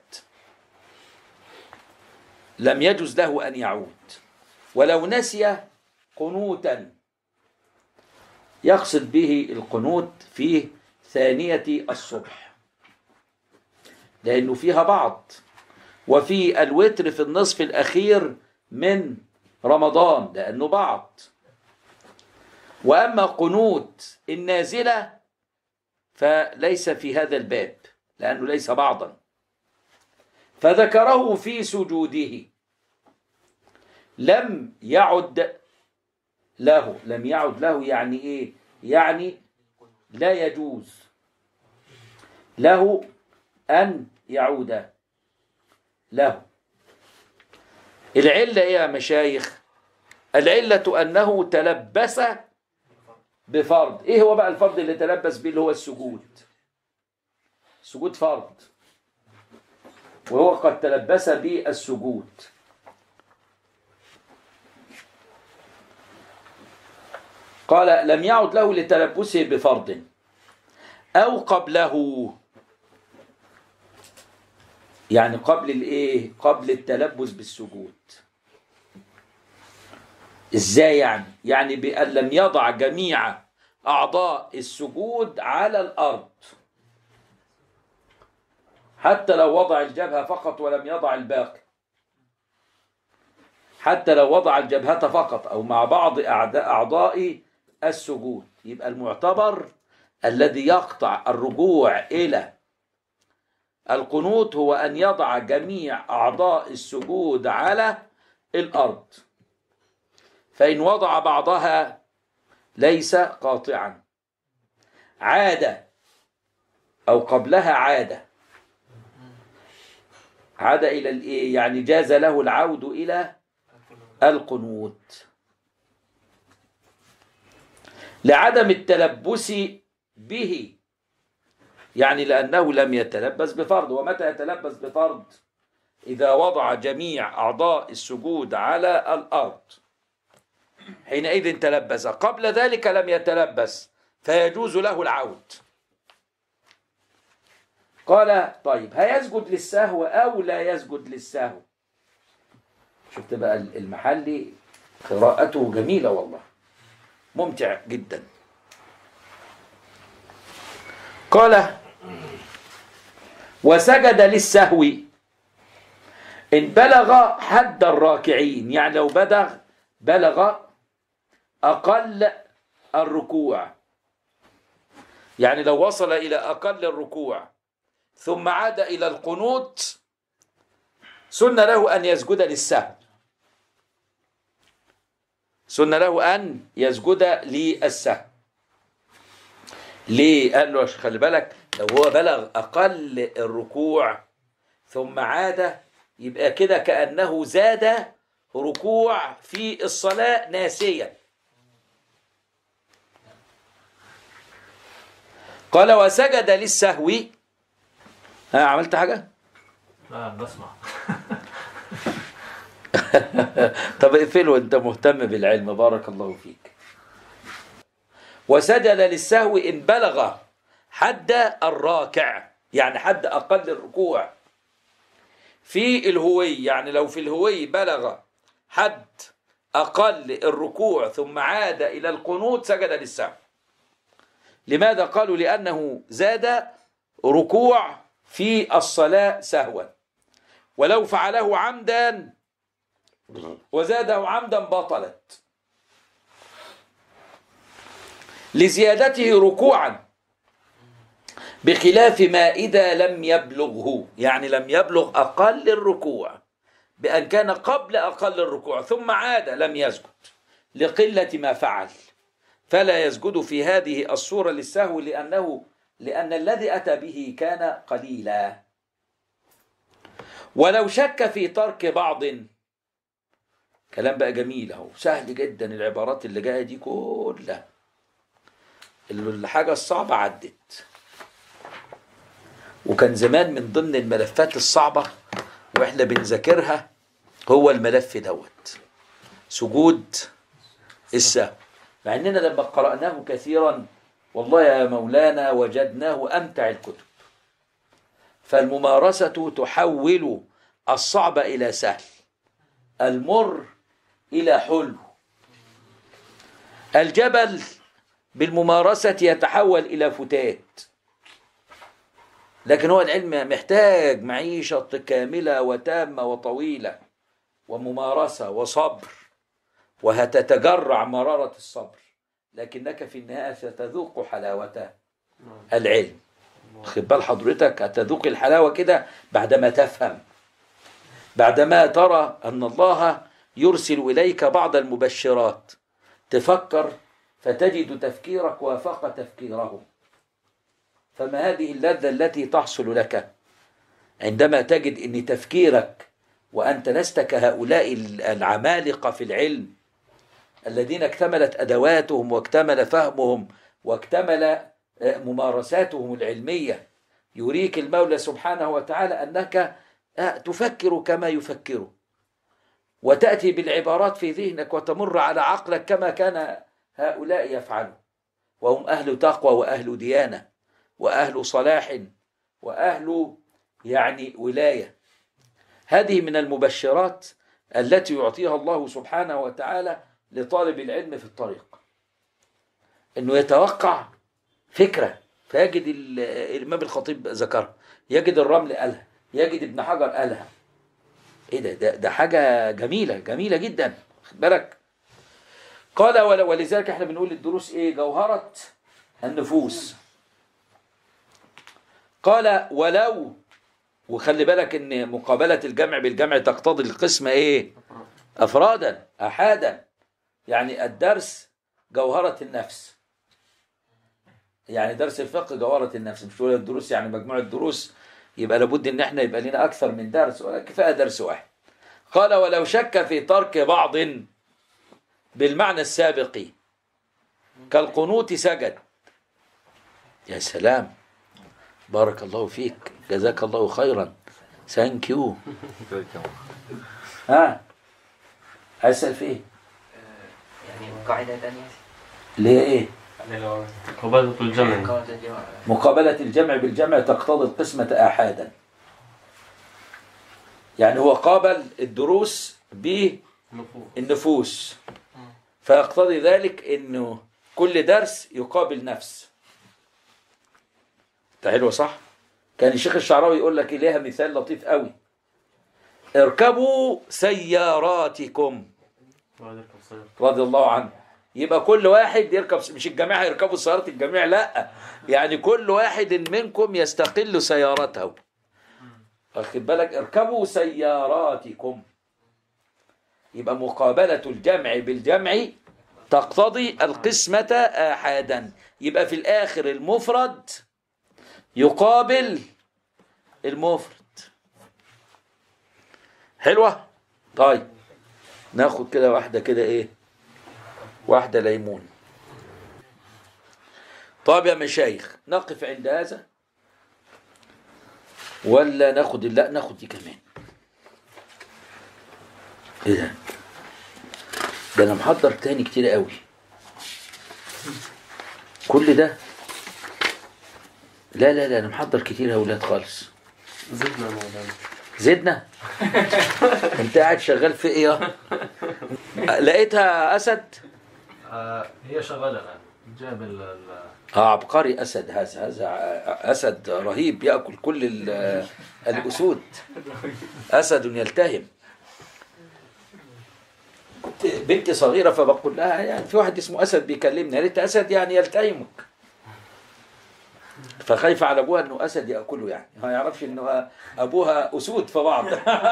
لم يجز له أن يعود ولو نسي قنوتا يقصد به القنوت في ثانية الصبح لأنه فيها بعض وفي الوتر في النصف الأخير من رمضان لأنه بعض وأما قنوت النازلة فليس في هذا الباب لأنه ليس بعضا فذكره في سجوده لم يعد له لم يعد له يعني ايه يعني لا يجوز له ان يعود له العله ايه يا مشايخ العله انه تلبس بفرض ايه هو بقى الفرض اللي تلبس به اللي هو السجود السجود فرض وهو قد تلبس بالسجود قال لم يعد له لتلبسه بفرض أو قبله يعني قبل الايه قبل التلبس بالسجود ازاي يعني يعني بأن لم يضع جميع أعضاء السجود على الأرض حتى لو وضع الجبهة فقط ولم يضع الباقي حتى لو وضع الجبهة فقط أو مع بعض أعداء- أعضاء السجود يبقى المعتبر الذي يقطع الرجوع إلى القنوت هو أن يضع جميع أعضاء السجود على الأرض فإن وضع بعضها ليس قاطعا عاد أو قبلها عاد عاد إلى الإيه يعني جاز له العود إلى القنوت لعدم التلبس به يعني لأنه لم يتلبس بفرض ومتى يتلبس بفرض إذا وضع جميع أعضاء السجود على الأرض حينئذ تلبس قبل ذلك لم يتلبس فيجوز له العود قال طيب هيسجد للسهو أو لا يسجد للسهو شفت بقى المحلي قراءته جميلة والله ممتع جدا وسجد للسهو إن بلغ حد الراكعين يعني لو بلغ بلغ أقل الركوع يعني لو وصل إلى أقل الركوع ثم عاد إلى القنوت سن له أن يسجد للسهو سن له أن يسجد للسهو ليه؟ قال له يا شيخ خلي بالك لو هو بلغ أقل الركوع ثم عاد يبقى كده كأنه زاد ركوع في الصلاة ناسيا قال وسجد للسهو ها عملت حاجة؟ لا بسمع طب اقفله انت مهتم بالعلم بارك الله فيك وسجد للسهو ان بلغ حد الراكع يعني حد اقل الركوع في الهوي يعني لو في الهوي بلغ حد اقل الركوع ثم عاد الى القنوت سجد للسهو لماذا قالوا لانه زاد ركوع في الصلاه سهوا ولو فعله عمدا وزاده عمدا بطلت لزيادته ركوعا بخلاف ما إذا لم يبلغه يعني لم يبلغ أقل الركوع بأن كان قبل أقل الركوع ثم عاد لم يسجد لقلة ما فعل فلا يسجد في هذه الصورة للسهو لأنه لأن الذي أتى به كان قليلا ولو شك في ترك بعض كلام بقى جميل اهو سهل جدا العبارات اللي جايه دي كلها اللي الحاجه الصعبه عدت وكان زمان من ضمن الملفات الصعبه واحنا بنذاكرها هو الملف دوت سجود السهو مع اننا لما قراناه كثيرا والله يا مولانا وجدناه امتع الكتب فالممارسه تحول الصعب الى سهل المر إلى حلو الجبل بالممارسة يتحول إلى فتات لكن هو العلم محتاج معيشة كاملة وتامة وطويلة وممارسة وصبر وهتتجرع مرارة الصبر لكنك في النهاية ستذوق حلاوة العلم خد بال حضرتك هتذوق الحلاوة كده بعدما تفهم بعدما ترى أن الله يرسل إليك بعض المبشرات تفكر فتجد تفكيرك وافق تفكيرهم فما هذه اللذة التي تحصل لك عندما تجد أن تفكيرك وأنت لست كهؤلاء العمالقة في العلم الذين اكتملت أدواتهم واكتمل فهمهم واكتمل ممارساتهم العلمية يريك المولى سبحانه وتعالى أنك تفكر كما يفكر وتأتي بالعبارات في ذهنك وتمر على عقلك كما كان هؤلاء يفعلون وهم أهل تقوى وأهل ديانة وأهل صلاح وأهل يعني ولاية هذه من المبشرات التي يعطيها الله سبحانه وتعالى لطالب العلم في الطريق انه يتوقع فكره فيجد الامام الخطيب ذكرها يجد الرمل قالها يجد ابن حجر قالها ايه ده ده, ده حاجه جميله جميله جدا خد بالك قال ولذلك احنا بنقول الدروس ايه جوهره النفوس قال ولو وخلي بالك ان مقابله الجمع بالجمع تقتضي القسمه ايه افرادا احادا يعني الدرس جوهره النفس يعني درس الفقه جوهره النفس مش تقول الدروس يعني مجموعه دروس يبقى لابد ان احنا يبقى لنا اكثر من درس ولا كفايه درس واحد قال ولو شك في ترك بعض بالمعنى السابق كالقنوت سجد يا سلام بارك الله فيك جزاك الله خيرا ثانك يو ها اسال في ايه يعني قاعدة ثانية اللي هي ايه قبالة الجمع قاعدة الجماعة مقابلة الجمع بالجمع تقتضي القسمة آحادا يعني هو قابل الدروس بالنفوس فيقتضي ذلك انه كل درس يقابل نفس ده حلو صح كان الشيخ الشعراوي يقول لك إليها مثال لطيف قوي اركبوا سياراتكم رضي الله عنه يبقى كل واحد يركب مش الجميع هيركبوا سيارة الجميع لا يعني كل واحد منكم يستقل سيارته واخد بالك اركبوا سياراتكم يبقى مقابلة الجمع بالجمع تقتضي القسمة آحادا يبقى في الآخر المفرد يقابل المفرد حلوة طيب ناخد كده واحدة كده ايه واحدة ليمون طيب يا مشايخ نقف عند هذا ولا ناخد لا ناخد دي كمان ايه ده ده انا محضر تاني كتير قوي كل ده لا لا لا انا محضر كتير يا اولاد خالص زدنا مولانا زدنا انت قاعد شغال في ايه لقيتها اسد آه هي شغالة الآن جاب ال ال- اه عبقري اسد هذا هذا اسد رهيب ياكل كل ال- الاسود اسد يلتهم كنت بنتي صغيره فبقول لها يعني في واحد اسمه اسد بيكلمني قالت اسد يعني يلتهمك فخايفه على ابوها انه اسد ياكله يعني ما يعرفش انه ابوها اسود في بعض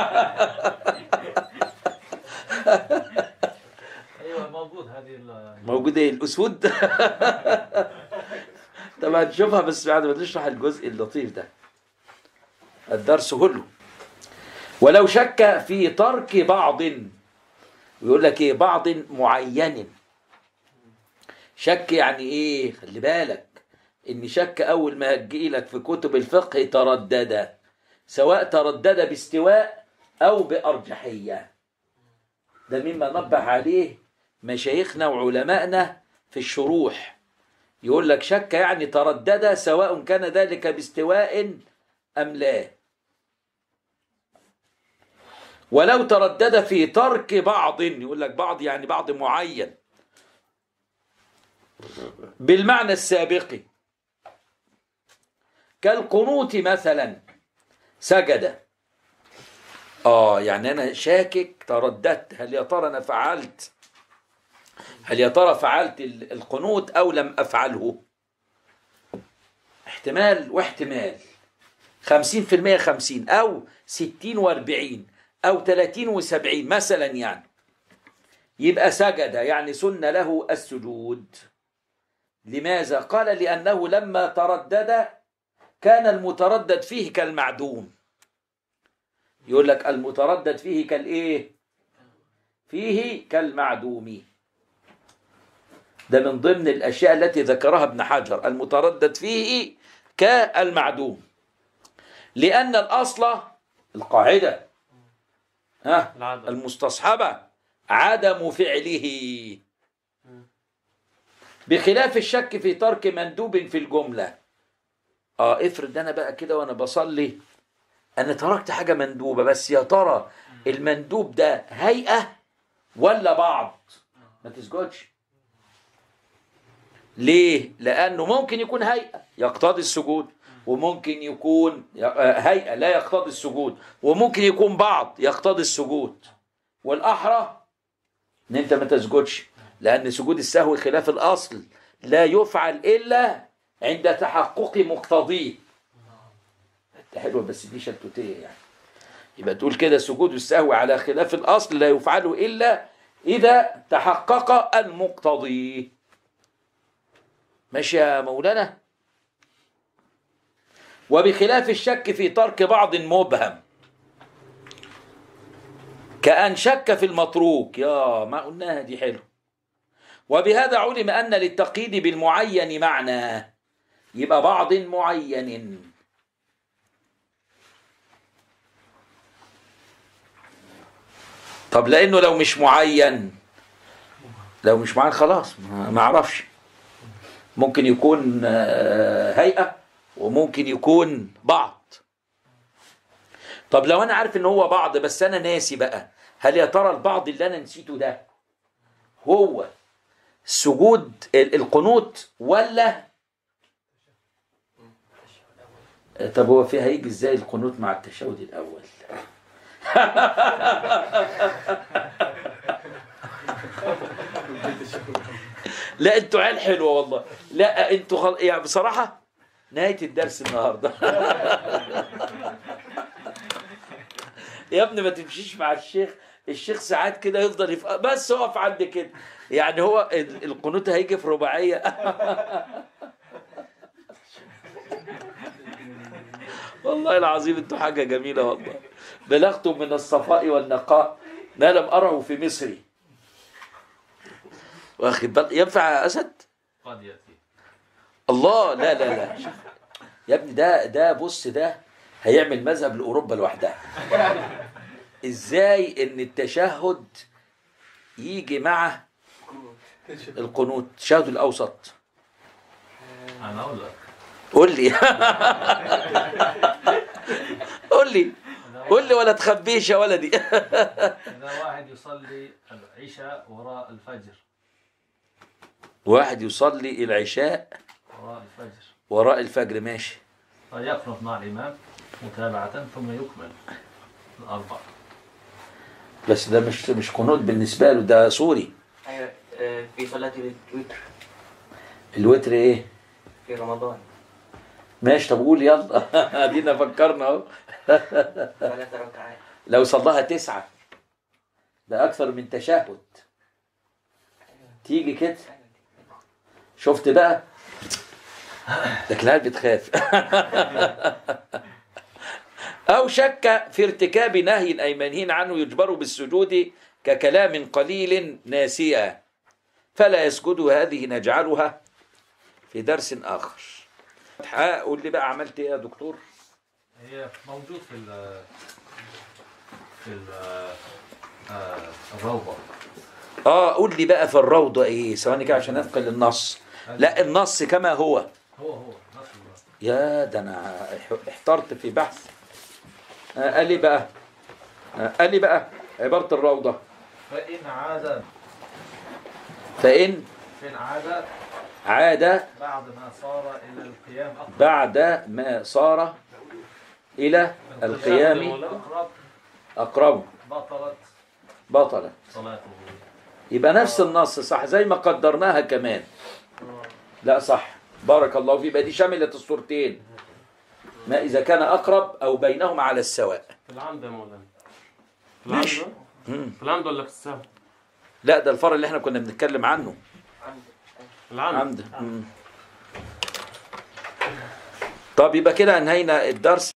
ايوه موجود هذه ال- موجود ايه الاسود طبعا نشوفها بس بعد ما نشرح الجزء اللطيف ده الدرس كله ولو شك في ترك بعض ويقول لك ايه بعض معين شك يعني ايه خلي بالك ان شك اول ما يجي لك في كتب الفقه تردد سواء تردد باستواء او بارجحيه ده مما نبه عليه مشايخنا وعلمائنا في الشروح يقول لك شك يعني تردد سواء كان ذلك باستواء أم لا ولو تردد في ترك بعض يقول لك بعض يعني بعض معين بالمعنى السابق كالقنوت مثلا سجد اه يعني انا شاكك ترددت هل يا ترى انا فعلت هل يا ترى فعلت ال- القنوت او لم افعله احتمال واحتمال خمسين في المية خمسين او ستين واربعين او تلاتين وسبعين مثلا يعني يبقى سجد يعني سن له السجود لماذا قال لانه لما تردد كان المتردد فيه كالمعدوم يقول لك المتردد فيه كالايه فيه كالمعدوم ده من ضمن الاشياء التي ذكرها ابن حجر المتردد فيه كالمعدوم لان الاصل القاعده ها العدم المستصحبه عدم فعله بخلاف الشك في ترك مندوب في الجمله اه افرض انا بقى كده وانا بصلي انا تركت حاجه مندوبه بس يا ترى المندوب ده هيئه ولا بعض ما تسجدش ليه لانه ممكن يكون هيئه يقتضي السجود وممكن يكون آه، هيئه لا يقتضي السجود وممكن يكون بعض يقتضي السجود والاحرى ان انت ما تسجدش لان سجود السهو خلاف الاصل لا يفعل الا عند تحقق مقتضيه حلوه بس دي شتوتيه يعني يبقى تقول كده سجود السهو على خلاف الاصل لا يفعل الا اذا تحقق المقتضي ماشي يا مولانا وبخلاف الشك في ترك بعض مبهم كأن شك في المتروك يا ما قلناها دي حلو وبهذا علم أن للتقييد بالمعين معنى يبقى بعض معين طب لأنه لو مش معين لو مش معين خلاص ما ما اعرفش ممكن يكون آه، هيئة وممكن يكون بعض طب لو انا عارف ان هو بعض بس انا ناسي بقى هل يا ترى البعض اللي انا نسيته ده هو سجود ال- القنوت ولا طب هو في هيجي ازاي القنوت مع التشهد الاول لا انتوا عيال حلوه والله لا انتوا خل... يعني بصراحه نهايه الدرس النهارده يا ابني ما تمشيش مع الشيخ الشيخ ساعات كده يفضل يف... بس اقف عند كده يعني هو ال- القنوت هيجي في رباعيه والله العظيم انتوا حاجه جميله والله بلغتم من الصفاء والنقاء ما لم اره في مصري واخد بال ينفع يا اسد قد يأتي الله لا لا لا شوف. يا ابني ده ده بص ده هيعمل مذهب لاوروبا لوحدها ازاي ان التشهد يجي مع القنوت التشهد الاوسط أنا أقول لك قول لي قول لي قول لي ولا تخبيش يا ولدي إذا واحد يصلي العشاء وراء الفجر واحد يصلي العشاء وراء الفجر وراء الفجر ماشي فيقنط مع الإمام متابعة ثم يكمل الأربع بس ده مش مش قنوت بالنسبه له ده سوري أيوة آه، في صلاة الوتر الوتر ايه في رمضان ماشي طب قول يلا ادينا فكرنا اهو ثلاث ركعات لو صلاها تسعة ده أكثر من تشهد تيجي كده شفت بقى لكن العيال بتخاف أو شك في ارتكاب نهي أي منهي عنه يجبر بالسجود ككلام قليل ناسيا فلا يسجد هذه نجعلها في درس آخر قول لي بقى عملت إيه يا دكتور هي موجود في ال في ال آه، الروضة اه قول لي بقى في الروضة ايه ثواني كده عشان انقل النص لا النص كما هو هو هو نفس الوقت يا ده انا اح- احترت في بحث آه قال لي بقى آه قال لي بقى عبارة الروضة فإن عاد فإن فإن عاد عاد بعد ما صار إلى القيام أقرب بعد ما صار إلى القيام أقرب أقرب بطلت بطلة صلاته يبقى نفس النص صح زي ما قدرناها كمان لا صح بارك الله فيك يبقى دي شملت الصورتين ما إذا كان أقرب أو بينهما على السواء في العمد يا مولانا في ماشي. العمد مم. في العمد ولا في السهو؟ لا ده الفرع اللي احنا كنا بنتكلم عنه العمد عمد مم. طب يبقى كده انهينا الدرس